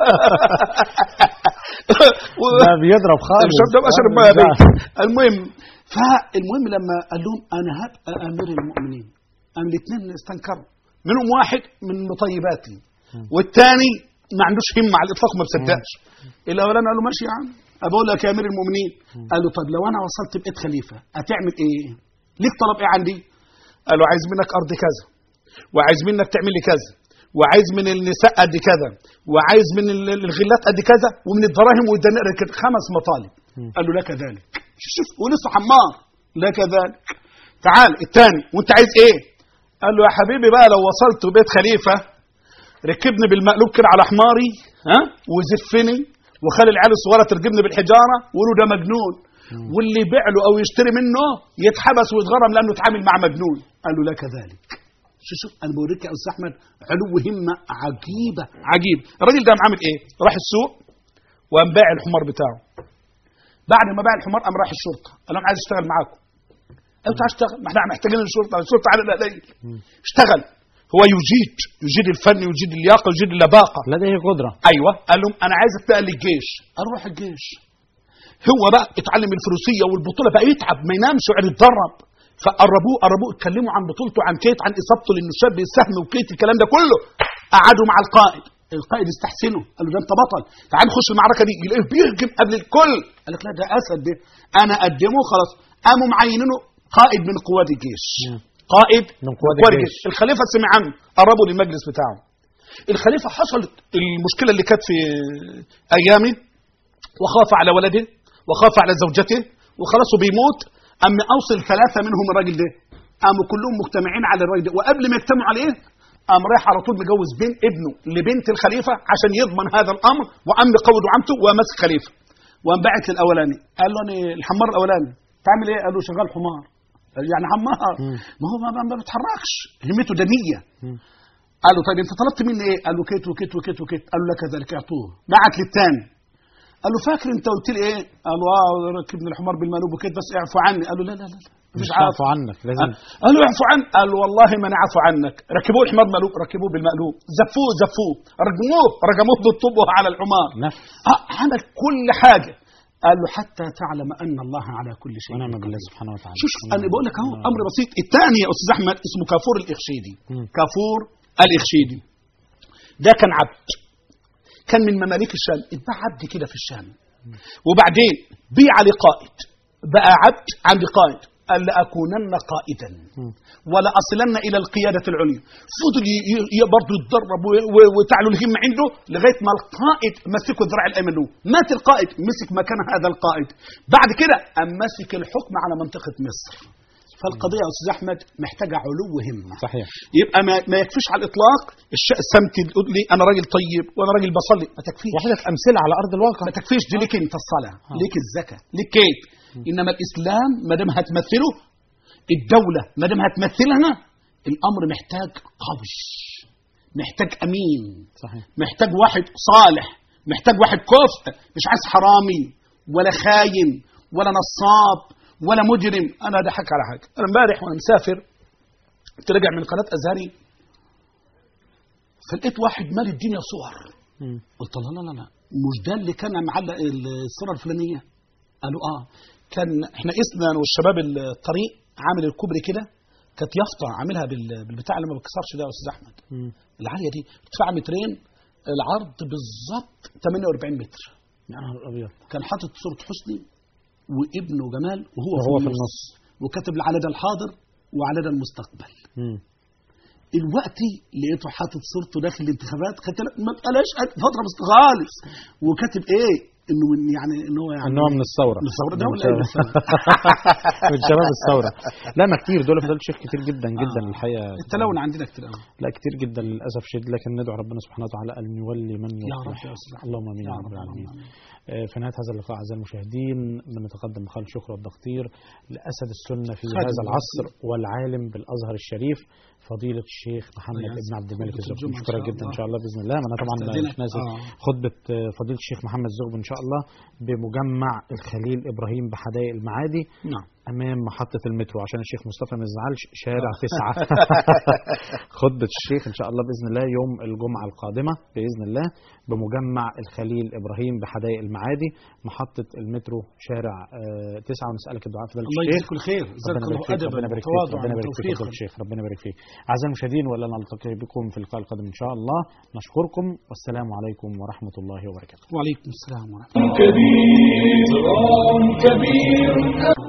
Speaker 3: و-
Speaker 2: ده بيضرب خالص
Speaker 3: مش هبدا اشرب
Speaker 2: آه،
Speaker 3: ميه
Speaker 2: لا.
Speaker 3: بيه. المهم فالمهم لما قال لهم انا هبقى امير المؤمنين قام الاثنين استنكروا منهم واحد من مطيباتي والثاني ما عندوش همه على الاطلاق ما مصدقش الاولاني قال له ماشي يا عم بقول لك يا امير المؤمنين قال له طب لو انا وصلت بقيت خليفه هتعمل ايه؟ ليك طلب ايه عندي؟ قال له عايز منك ارض كذا وعايز منك تعمل لي كذا وعايز من النساء قد كذا وعايز من ال- الغلات قد كذا ومن الدراهم والدنانير كده خمس مطالب قال له لك ذلك شوف ولسه حمار لك ذلك تعال الثاني وانت عايز ايه قال له يا حبيبي بقى لو وصلت بيت خليفه ركبني بالمقلوب كده على حماري ها وزفني وخلي العيال الصغيره ترجمني بالحجاره ويقولوا ده مجنون واللي يبيع له او يشتري منه يتحبس ويتغرم لانه اتعامل مع مجنون قال له لك ذلك شوف شوف انا بوريك يا استاذ احمد علو همه عجيبه عجيب الراجل ده قام عامل ايه؟ راح السوق وقام باع الحمار بتاعه بعد ما باع الحمار قام راح الشرطه قال لهم عايز اشتغل معاكم قالوا تعال اشتغل ما احنا محتاجين الشرطه الشرطه على القليل اشتغل هو يجيد يجيد الفن يجيد اللياقه يجيد اللباقه
Speaker 2: لديه قدره
Speaker 3: ايوه قال لهم انا عايز اتنقل للجيش قال روح الجيش هو بقى اتعلم الفروسيه والبطوله بقى يتعب ما ينامش ويقعد يتدرب فقربوه قربوه اتكلموا عن بطولته عن كيت عن اصابته للنشاب بالسهم وكيت الكلام ده كله قعدوا مع القائد القائد استحسنه قال له ده انت بطل تعال نخش المعركه دي يلاقيه بيهجم قبل الكل قال لك لا ده اسد ده انا اقدمه خلاص قاموا معينينه قائد من قوات الجيش
Speaker 2: مم.
Speaker 3: قائد
Speaker 2: من قوات الجيش.
Speaker 3: الخليفه سمع عنه قربوا للمجلس بتاعه الخليفه حصلت المشكله اللي كانت في ايامه وخاف على ولده وخاف على زوجته وخلاص بيموت اما اوصل ثلاثه منهم الراجل ده قاموا كلهم مجتمعين على الراجل ده وقبل ما يجتمعوا عليه قام رايح على طول مجوز بين ابنه لبنت الخليفه عشان يضمن هذا الامر وعم قود وعمته ومسك خليفه وقام باعت للاولاني قال له انا الحمار الاولاني تعمل ايه؟ قال له شغال حمار قال له يعني حمار
Speaker 2: مم.
Speaker 3: ما هو ما, ما, ما بيتحركش همته دنيه
Speaker 2: مم.
Speaker 3: قال له طيب انت طلبت مني ايه؟ قال له كيت وكيت وكيت وكيت قال له لك ذلك اعطوه بعت للثاني قال له فاكر انت قلت لي ايه؟ قال له اه ركبني الحمار بالمقلوب وكيت بس اعفو عني قال له لا لا لا لا،
Speaker 2: مش
Speaker 3: مش عارف
Speaker 2: عارفه عنك لازم
Speaker 3: قال له اعفو عني قال له والله ما انا عفو عنك ركبوه الحمار مقلوب ركبوه بالمقلوب زفوه زفوه رجموه رجموه بالطوب على الحمار
Speaker 2: نفس
Speaker 3: آه، عمل كل حاجه قال له حتى تعلم ان الله على كل شيء
Speaker 2: ونعم بالله
Speaker 3: قدير.
Speaker 2: سبحانه وتعالى
Speaker 3: شوف شوف انا بقول لك اهو امر بسيط الثاني يا استاذ احمد اسمه كافور الاخشيدي
Speaker 2: مم.
Speaker 3: كافور الاخشيدي ده كان عبد كان من مماليك الشام اتباع عبد كده في الشام وبعدين بيع لقائد بقى عبد عند قائد قال لأكونن قائدا
Speaker 2: مم.
Speaker 3: ولا أصلن إلى القيادة العليا فضل ي- ي- ي- برضه يتدرب و- و- وتعلو الهمة عنده لغاية ما القائد مسكه الذراع الأيمن له مات القائد مسك مكان هذا القائد بعد كده أم مسك الحكم على منطقة مصر فالقضية يا أستاذ أحمد محتاجة علو همة
Speaker 2: صحيح
Speaker 3: يبقى ما, ما يكفيش على الإطلاق الشيء السمت تقول لي أنا راجل طيب وأنا راجل بصلي ما تكفيش
Speaker 2: وحدك امثله على ارض الواقع
Speaker 3: ما تكفيش دي ليك انت الصلاه ليك الزكاه ليك كيف انما الاسلام ما دام هتمثله الدوله ما دام هتمثلها الامر محتاج قوي محتاج امين
Speaker 2: صحيح
Speaker 3: محتاج واحد صالح محتاج واحد كفء مش عايز حرامي ولا خاين ولا نصاب ولا مجرم انا ضحك على حاجه انا امبارح وانا مسافر كنت راجع من قناه ازهري فلقيت واحد مال الدنيا صور
Speaker 2: مم.
Speaker 3: قلت لا لا لا لا مش ده اللي كان معلق الصوره الفلانيه قالوا اه كان احنا قسنا أنا والشباب الطريق عامل الكوبري كده كانت يافطه عاملها بال- بالبتاع اللي ما بتكسرش ده يا استاذ احمد
Speaker 2: مم.
Speaker 3: العاليه دي ارتفاع مترين العرض بالظبط 48 متر
Speaker 2: يا نهار ابيض
Speaker 3: كان حاطط صوره حسني وابنه جمال وهو,
Speaker 2: وهو في النص
Speaker 3: وكاتب على ده الحاضر وعلى ده المستقبل
Speaker 2: مم.
Speaker 3: دلوقتي لقيته حاطط صورته داخل الانتخابات خدت بالك؟ ما بقالاش فتره مست خالص وكاتب ايه انه من يعني ان هو يعني
Speaker 2: ان هو من الثوره
Speaker 3: من الثورة ده
Speaker 2: من
Speaker 3: ولا
Speaker 2: شباب-
Speaker 3: إيه الثورة؟
Speaker 2: من شباب الثوره لا ما كتير دول فضل شيخ كتير جدا جدا
Speaker 3: آه.
Speaker 2: الحقيقه
Speaker 3: التلون عندنا كتير قوي
Speaker 2: لا كتير جدا للاسف شديد لكن ندعو ربنا سبحانه وتعالى ان يولي من
Speaker 3: يا رب
Speaker 2: يصلح
Speaker 3: يا أستاذ أحمد.
Speaker 2: اللهم امين
Speaker 3: يا
Speaker 2: يا
Speaker 3: رب
Speaker 2: رب العالمين
Speaker 3: اللهم آمين.
Speaker 2: آه، في نهايه هذا اللقاء اعزائي المشاهدين بنتقدم بخال الشكر والتقدير لاسد السنه في
Speaker 3: خادم
Speaker 2: هذا
Speaker 3: الله.
Speaker 2: العصر والعالم بالازهر الشريف فضيله الشيخ محمد
Speaker 3: الله
Speaker 2: بن عبد الملك
Speaker 3: خطبة
Speaker 2: الزغبي
Speaker 3: الجمعة إن
Speaker 2: مشكورة
Speaker 3: شاء
Speaker 2: جدا ان
Speaker 3: الله.
Speaker 2: شاء الله باذن الله ما انا طبعا
Speaker 3: أستأذنك.
Speaker 2: مش ناسي
Speaker 3: آه.
Speaker 2: خطبه آه، فضيله الشيخ محمد الزغبي ان شاء الله بمجمع الخليل ابراهيم بحدائق المعادي
Speaker 3: نعم
Speaker 2: امام محطه المترو عشان الشيخ مصطفى ما يزعلش شارع تسعة خطبه الشيخ ان شاء الله باذن الله يوم الجمعه القادمه باذن الله بمجمع الخليل ابراهيم بحدائق المعادي محطه المترو شارع آه، تسعة ونسالك الدعاء فضيله
Speaker 3: الله
Speaker 2: الشيخ
Speaker 3: يجزيك الخير جزاك
Speaker 2: ربنا
Speaker 3: الله
Speaker 2: يبارك فيك
Speaker 3: ادبا
Speaker 2: ربنا يبارك فيك
Speaker 3: وتواضعا
Speaker 2: ربنا يبارك فيك فضيله
Speaker 3: وتوفيقا
Speaker 2: الشيخ ربنا يبارك فيك اعزائي المشاهدين ولا نلتقي بكم في اللقاء القادم ان شاء الله نشكركم والسلام عليكم ورحمه الله وبركاته
Speaker 3: وعليكم السلام ورحمه الله
Speaker 1: كبير كبير